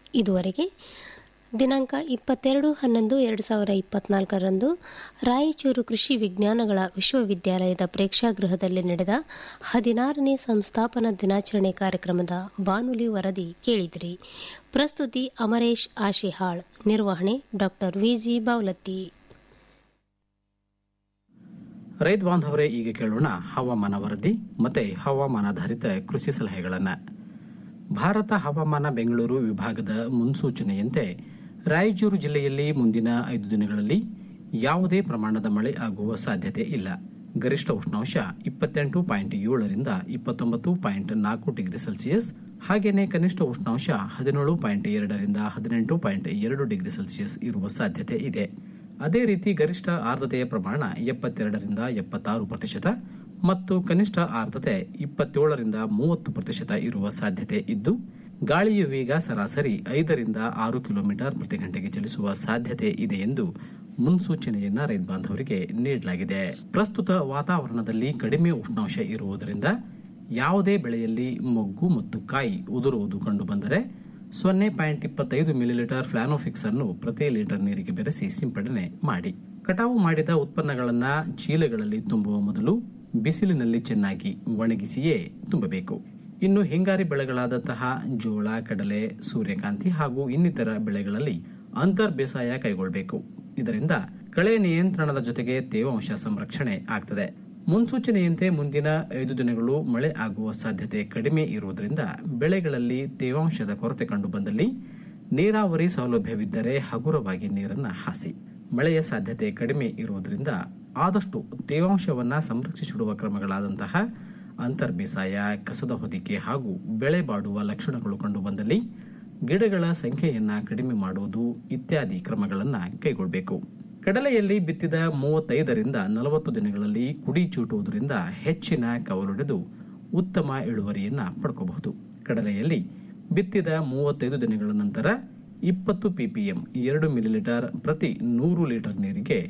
ಇದುವರೆಗೆ ದಿನಾಂಕ ಇಪ್ಪತ್ತೆರಡು ಹನ್ನೊಂದು ಎರಡು ಸಾವಿರ ಇಪ್ಪತ್ನಾಲ್ಕರಂದು ರಾಯಚೂರು ಕೃಷಿ ವಿಜ್ಞಾನಗಳ ವಿಶ್ವವಿದ್ಯಾಲಯದ ಪ್ರೇಕ್ಷಾಗೃಹದಲ್ಲಿ ನಡೆದ ಹದಿನಾರನೇ ಸಂಸ್ಥಾಪನಾ ದಿನಾಚರಣೆ ಕಾರ್ಯಕ್ರಮದ ಬಾನುಲಿ ವರದಿ ಕೇಳಿದಿರಿ ಪ್ರಸ್ತುತಿ ಅಮರೇಶ್ ಆಶಿಹಾಳ್ ನಿರ್ವಹಣೆ ಡಾಕ್ಟರ್ ವಿಜಿ ಬಾವ್ಲತ್ತಿ ರೈತ ಬಾಂಧವರೇ ಈಗ ಕೇಳೋಣ ಹವಾಮಾನ ವರದಿ ಮತ್ತೆ ಹವಾಮಾನಾಧಾರಿತ ಕೃಷಿ ಸಲಹೆಗಳನ್ನು ಭಾರತ ಹವಾಮಾನ ಬೆಂಗಳೂರು ವಿಭಾಗದ ಮುನ್ಸೂಚನೆಯಂತೆ ರಾಯಚೂರು ಜಿಲ್ಲೆಯಲ್ಲಿ ಮುಂದಿನ ಐದು ದಿನಗಳಲ್ಲಿ ಯಾವುದೇ ಪ್ರಮಾಣದ ಮಳೆ ಆಗುವ ಸಾಧ್ಯತೆ ಇಲ್ಲ ಗರಿಷ್ಠ ಉಷ್ಣಾಂಶ ಇಪ್ಪತ್ತೆಂಟು ಪಾಯಿಂಟ್ ಏಳರಿಂದ ಇಪ್ಪತ್ತೊಂಬತ್ತು ಪಾಯಿಂಟ್ ನಾಲ್ಕು ಡಿಗ್ರಿ ಸೆಲ್ಸಿಯಸ್ ಹಾಗೆಯೇ ಕನಿಷ್ಠ ಉಷ್ಣಾಂಶ ಹದಿನೇಳು ಪಾಯಿಂಟ್ ಎರಡರಿಂದ ಹದಿನೆಂಟು ಪಾಯಿಂಟ್ ಎರಡು ಡಿಗ್ರಿ ಸೆಲ್ಸಿಯಸ್ ಇರುವ ಸಾಧ್ಯತೆ ಇದೆ ಅದೇ ರೀತಿ ಗರಿಷ್ಠ ಆರ್ದ್ರತೆಯ ಪ್ರಮಾಣ ಎಪ್ಪತ್ತೆರಡರಿಂದ ಎಪ್ಪತ್ತಾರು ಪ್ರತಿಶತ ಮತ್ತು ಕನಿಷ್ಠ ಆರ್ದ್ರತೆ ಇಪ್ಪತ್ತೇಳರಿಂದ ಮೂವತ್ತು ಪ್ರತಿಶತ ಇರುವ ಸಾಧ್ಯತೆ ಇದ್ದು ಗಾಳಿಯ ವೇಗ ಸರಾಸರಿ ಐದರಿಂದ ಆರು ಕಿಲೋಮೀಟರ್ ಪ್ರತಿ ಗಂಟೆಗೆ ಚಲಿಸುವ ಸಾಧ್ಯತೆ ಇದೆ ಎಂದು ಮುನ್ಸೂಚನೆಯನ್ನ ರೈತ ಬಾಂಧವರಿಗೆ ನೀಡಲಾಗಿದೆ ಪ್ರಸ್ತುತ ವಾತಾವರಣದಲ್ಲಿ ಕಡಿಮೆ ಉಷ್ಣಾಂಶ ಇರುವುದರಿಂದ ಯಾವುದೇ ಬೆಳೆಯಲ್ಲಿ ಮೊಗ್ಗು ಮತ್ತು ಕಾಯಿ ಉದುರುವುದು ಕಂಡುಬಂದರೆ ಸೊನ್ನೆ ಪಾಯಿಂಟ್ ಇಪ್ಪತ್ತೈದು ಮಿಲಿಲೀಟರ್ ಫ್ಲಾನೋಫಿಕ್ಸ್ ಅನ್ನು ಪ್ರತಿ ಲೀಟರ್ ನೀರಿಗೆ ಬೆರೆಸಿ ಸಿಂಪಡಣೆ ಮಾಡಿ ಕಟಾವು ಮಾಡಿದ ಉತ್ಪನ್ನಗಳನ್ನು ಚೀಲಗಳಲ್ಲಿ ತುಂಬುವ ಮೊದಲು ಬಿಸಿಲಿನಲ್ಲಿ ಚೆನ್ನಾಗಿ ಒಣಗಿಸಿಯೇ ತುಂಬಬೇಕು ಇನ್ನು ಹಿಂಗಾರಿ ಬೆಳೆಗಳಾದಂತಹ ಜೋಳ ಕಡಲೆ ಸೂರ್ಯಕಾಂತಿ ಹಾಗೂ ಇನ್ನಿತರ ಬೆಳೆಗಳಲ್ಲಿ ಅಂತರ್ ಬೇಸಾಯ ಕೈಗೊಳ್ಳಬೇಕು ಇದರಿಂದ ಕಳೆ ನಿಯಂತ್ರಣದ ಜೊತೆಗೆ ತೇವಾಂಶ ಸಂರಕ್ಷಣೆ ಆಗ್ತದೆ ಮುನ್ಸೂಚನೆಯಂತೆ ಮುಂದಿನ ಐದು ದಿನಗಳು ಮಳೆ ಆಗುವ ಸಾಧ್ಯತೆ ಕಡಿಮೆ ಇರುವುದರಿಂದ ಬೆಳೆಗಳಲ್ಲಿ ತೇವಾಂಶದ ಕೊರತೆ ಕಂಡುಬಂದಲ್ಲಿ ನೀರಾವರಿ ಸೌಲಭ್ಯವಿದ್ದರೆ ಹಗುರವಾಗಿ ನೀರನ್ನು ಹಾಸಿ ಮಳೆಯ ಸಾಧ್ಯತೆ ಕಡಿಮೆ ಇರುವುದರಿಂದ ಆದಷ್ಟು ತೇವಾಂಶವನ್ನ ಸಂರಕ್ಷಿಸಿಡುವ ಕ್ರಮಗಳಾದಂತಹ ಅಂತರ್ ಬೇಸಾಯ ಕಸದ ಹೊದಿಕೆ ಹಾಗೂ ಬೆಳೆ ಬಾಡುವ ಲಕ್ಷಣಗಳು ಕಂಡುಬಂದಲ್ಲಿ ಗಿಡಗಳ ಸಂಖ್ಯೆಯನ್ನ ಕಡಿಮೆ ಮಾಡುವುದು ಇತ್ಯಾದಿ ಕ್ರಮಗಳನ್ನು ಕೈಗೊಳ್ಳಬೇಕು ಕಡಲೆಯಲ್ಲಿ ಬಿತ್ತಿದ ಮೂವತ್ತೈದರಿಂದ ನಲವತ್ತು ದಿನಗಳಲ್ಲಿ ಕುಡಿ ಚೂಟುವುದರಿಂದ ಹೆಚ್ಚಿನ ಕವಲೊಡೆದು ಉತ್ತಮ ಇಳುವರಿಯನ್ನ ಪಡ್ಕೋಬಹುದು ಕಡಲೆಯಲ್ಲಿ ಬಿತ್ತಿದ ಮೂವತ್ತೈದು ದಿನಗಳ ನಂತರ ಇಪ್ಪತ್ತು ಪಿಪಿಎಂ ಎರಡು ಮಿಲಿಲೀಟರ್ ಪ್ರತಿ ನೂರು ಲೀಟರ್ ನೀರಿಗೆ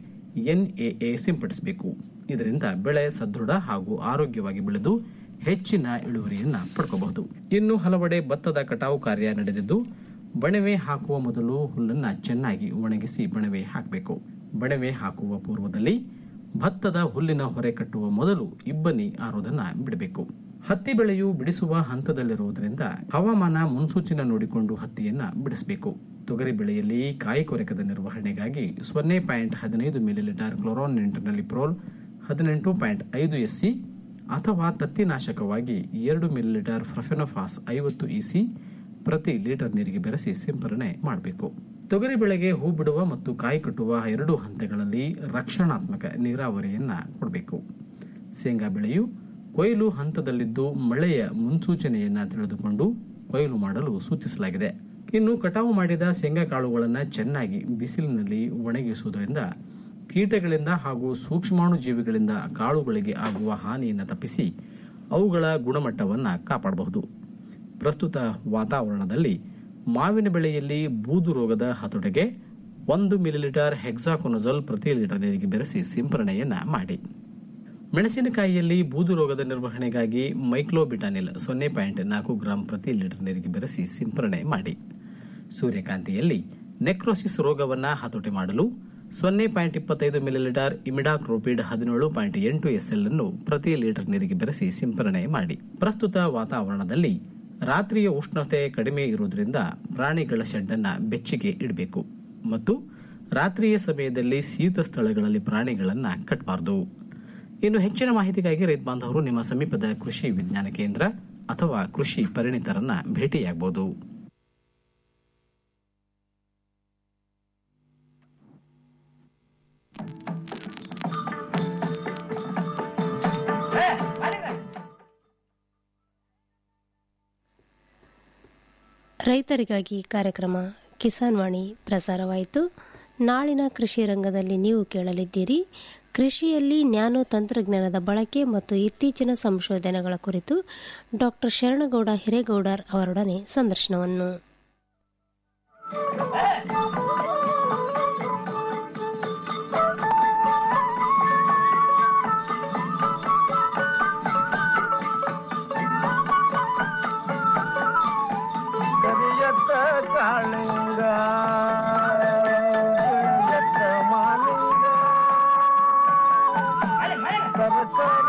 ಎನ್ಎಎ ಸಿಂಪಡಿಸಬೇಕು ಇದರಿಂದ ಬೆಳೆ ಸದೃಢ ಹಾಗೂ ಆರೋಗ್ಯವಾಗಿ ಬೆಳೆದು ಹೆಚ್ಚಿನ ಇಳುವರಿಯನ್ನ ಪಡ್ಕೋಬಹುದು ಇನ್ನು ಹಲವೆಡೆ ಭತ್ತದ ಕಟಾವು ಕಾರ್ಯ ನಡೆದಿದ್ದು ಬಣವೆ ಹಾಕುವ ಮೊದಲು ಹುಲ್ಲನ್ನ ಚೆನ್ನಾಗಿ ಒಣಗಿಸಿ ಬಣವೆ ಹಾಕಬೇಕು ಬಣವೆ ಹಾಕುವ ಪೂರ್ವದಲ್ಲಿ ಭತ್ತದ ಹುಲ್ಲಿನ ಹೊರೆ ಕಟ್ಟುವ ಮೊದಲು ಇಬ್ಬನಿ ಆರೋದನ್ನ ಬಿಡಬೇಕು ಹತ್ತಿ ಬೆಳೆಯು ಬಿಡಿಸುವ ಹಂತದಲ್ಲಿರುವುದರಿಂದ ಹವಾಮಾನ ಮುನ್ಸೂಚನೆ ನೋಡಿಕೊಂಡು ಹತ್ತಿಯನ್ನ ಬಿಡಿಸಬೇಕು ತೊಗರಿ ಬೆಳೆಯಲ್ಲಿ ಕಾಯಿ ಕೊರಕದ ನಿರ್ವಹಣೆಗಾಗಿ ಸೊನ್ನೆ ಪಾಯಿಂಟ್ ಹದಿನೈದು ಮಿಲಿಲೀಟರ್ ಕ್ಲೋರಾನ್ ಪ್ರೋಲ್ ಹದಿನೆಂಟು ಪಾಯಿಂಟ್ ಐದು ಎಸ್ಸಿ ಅಥವಾ ತತ್ತಿನಾಶಕವಾಗಿ ಎರಡು ಮಿಲಿಲೀಟರ್ ಫ್ರಫೆನೋಫಾಸ್ ಐವತ್ತು ಇಸಿ ಪ್ರತಿ ಲೀಟರ್ ನೀರಿಗೆ ಬೆರೆಸಿ ಸಿಂಪರಣೆ ಮಾಡಬೇಕು ತೊಗರಿ ಬೆಳೆಗೆ ಹೂ ಬಿಡುವ ಮತ್ತು ಕಾಯಿ ಕಟ್ಟುವ ಎರಡು ಹಂತಗಳಲ್ಲಿ ರಕ್ಷಣಾತ್ಮಕ ನೀರಾವರಿಯನ್ನ ಕೊಡಬೇಕು ಶೇಂಗಾ ಬೆಳೆಯು ಕೊಯ್ಲು ಹಂತದಲ್ಲಿದ್ದು ಮಳೆಯ ಮುನ್ಸೂಚನೆಯನ್ನ ತಿಳಿದುಕೊಂಡು ಕೊಯ್ಲು ಮಾಡಲು ಸೂಚಿಸಲಾಗಿದೆ ಇನ್ನು ಕಟಾವು ಮಾಡಿದ ಶೇಂಗಾ ಕಾಳುಗಳನ್ನು ಚೆನ್ನಾಗಿ ಬಿಸಿಲಿನಲ್ಲಿ ಒಣಗಿಸುವುದರಿಂದ ಕೀಟಗಳಿಂದ ಹಾಗೂ ಸೂಕ್ಷ್ಮಾಣು ಜೀವಿಗಳಿಂದ ಕಾಳುಗಳಿಗೆ ಆಗುವ ಹಾನಿಯನ್ನು ತಪ್ಪಿಸಿ ಅವುಗಳ ಗುಣಮಟ್ಟವನ್ನು ಕಾಪಾಡಬಹುದು ಪ್ರಸ್ತುತ ವಾತಾವರಣದಲ್ಲಿ ಮಾವಿನ ಬೆಳೆಯಲ್ಲಿ ಬೂದು ರೋಗದ ಹತೋಟಿಗೆ ಒಂದು ಮಿಲಿಲೀಟರ್ ಹೆಕ್ಸಾಕೊನಜಲ್ ಪ್ರತಿ ಲೀಟರ್ ನೀರಿಗೆ ಬೆರೆಸಿ ಸಿಂಪರಣೆಯನ್ನ ಮಾಡಿ ಮೆಣಸಿನಕಾಯಿಯಲ್ಲಿ ಬೂದು ರೋಗದ ನಿರ್ವಹಣೆಗಾಗಿ ಮೈಕ್ಲೋಬಿಟಾನಿಲ್ ಸೊನ್ನೆ ಪಾಯಿಂಟ್ ನಾಲ್ಕು ಗ್ರಾಂ ಪ್ರತಿ ಲೀಟರ್ ನೀರಿಗೆ ಬೆರೆಸಿ ಸಿಂಪರಣೆ ಮಾಡಿ ಸೂರ್ಯಕಾಂತಿಯಲ್ಲಿ ನೆಕ್ರೋಸಿಸ್ ರೋಗವನ್ನು ಹತೋಟಿ ಮಾಡಲು ಸೊನ್ನೆ ಪಾಯಿಂಟ್ ಇಪ್ಪತ್ತೈದು ಮಿಲಿಲೀಟರ್ ಇಮಿಡಾಕ್ರೋಪಿಡ್ ಹದಿನೇಳು ಪಾಯಿಂಟ್ ಎಂಟು ಎಸ್ಎಲ್ ಅನ್ನು ಪ್ರತಿ ಲೀಟರ್ ನೀರಿಗೆ ಬೆರೆಸಿ ಸಿಂಪರಣೆ ಮಾಡಿ ಪ್ರಸ್ತುತ ವಾತಾವರಣದಲ್ಲಿ ರಾತ್ರಿಯ ಉಷ್ಣತೆ ಕಡಿಮೆ ಇರುವುದರಿಂದ ಪ್ರಾಣಿಗಳ ಶೆಡ್ಡನ್ನು ಬೆಚ್ಚಿಗೆ ಇಡಬೇಕು ಮತ್ತು ರಾತ್ರಿಯ ಸಮಯದಲ್ಲಿ ಶೀತ ಸ್ಥಳಗಳಲ್ಲಿ ಪ್ರಾಣಿಗಳನ್ನು ಕಟ್ಟಬಾರದು ಇನ್ನು ಹೆಚ್ಚಿನ ಮಾಹಿತಿಗಾಗಿ ರೈತ ಬಾಂಧವರು ನಿಮ್ಮ ಸಮೀಪದ ಕೃಷಿ ವಿಜ್ಞಾನ ಕೇಂದ್ರ ಅಥವಾ ಕೃಷಿ ಪರಿಣಿತರನ್ನ ಭೇಟಿಯಾಗಬಹುದು ರೈತರಿಗಾಗಿ ಕಾರ್ಯಕ್ರಮ ಕಿಸಾನ್ ವಾಣಿ ಪ್ರಸಾರವಾಯಿತು ನಾಳಿನ ಕೃಷಿ ರಂಗದಲ್ಲಿ ನೀವು ಕೇಳಲಿದ್ದೀರಿ ಕೃಷಿಯಲ್ಲಿ ನ್ಯಾನೋ ತಂತ್ರಜ್ಞಾನದ ಬಳಕೆ ಮತ್ತು ಇತ್ತೀಚಿನ ಸಂಶೋಧನೆಗಳ ಕುರಿತು ಡಾಕ್ಟರ್ ಶರಣಗೌಡ ಹಿರೇಗೌಡರ್ ಅವರೊಡನೆ ಸಂದರ್ಶನವನ್ನು ಕರಿಯತ್ತ ಕಾಳ ಸರ್ಕಾರ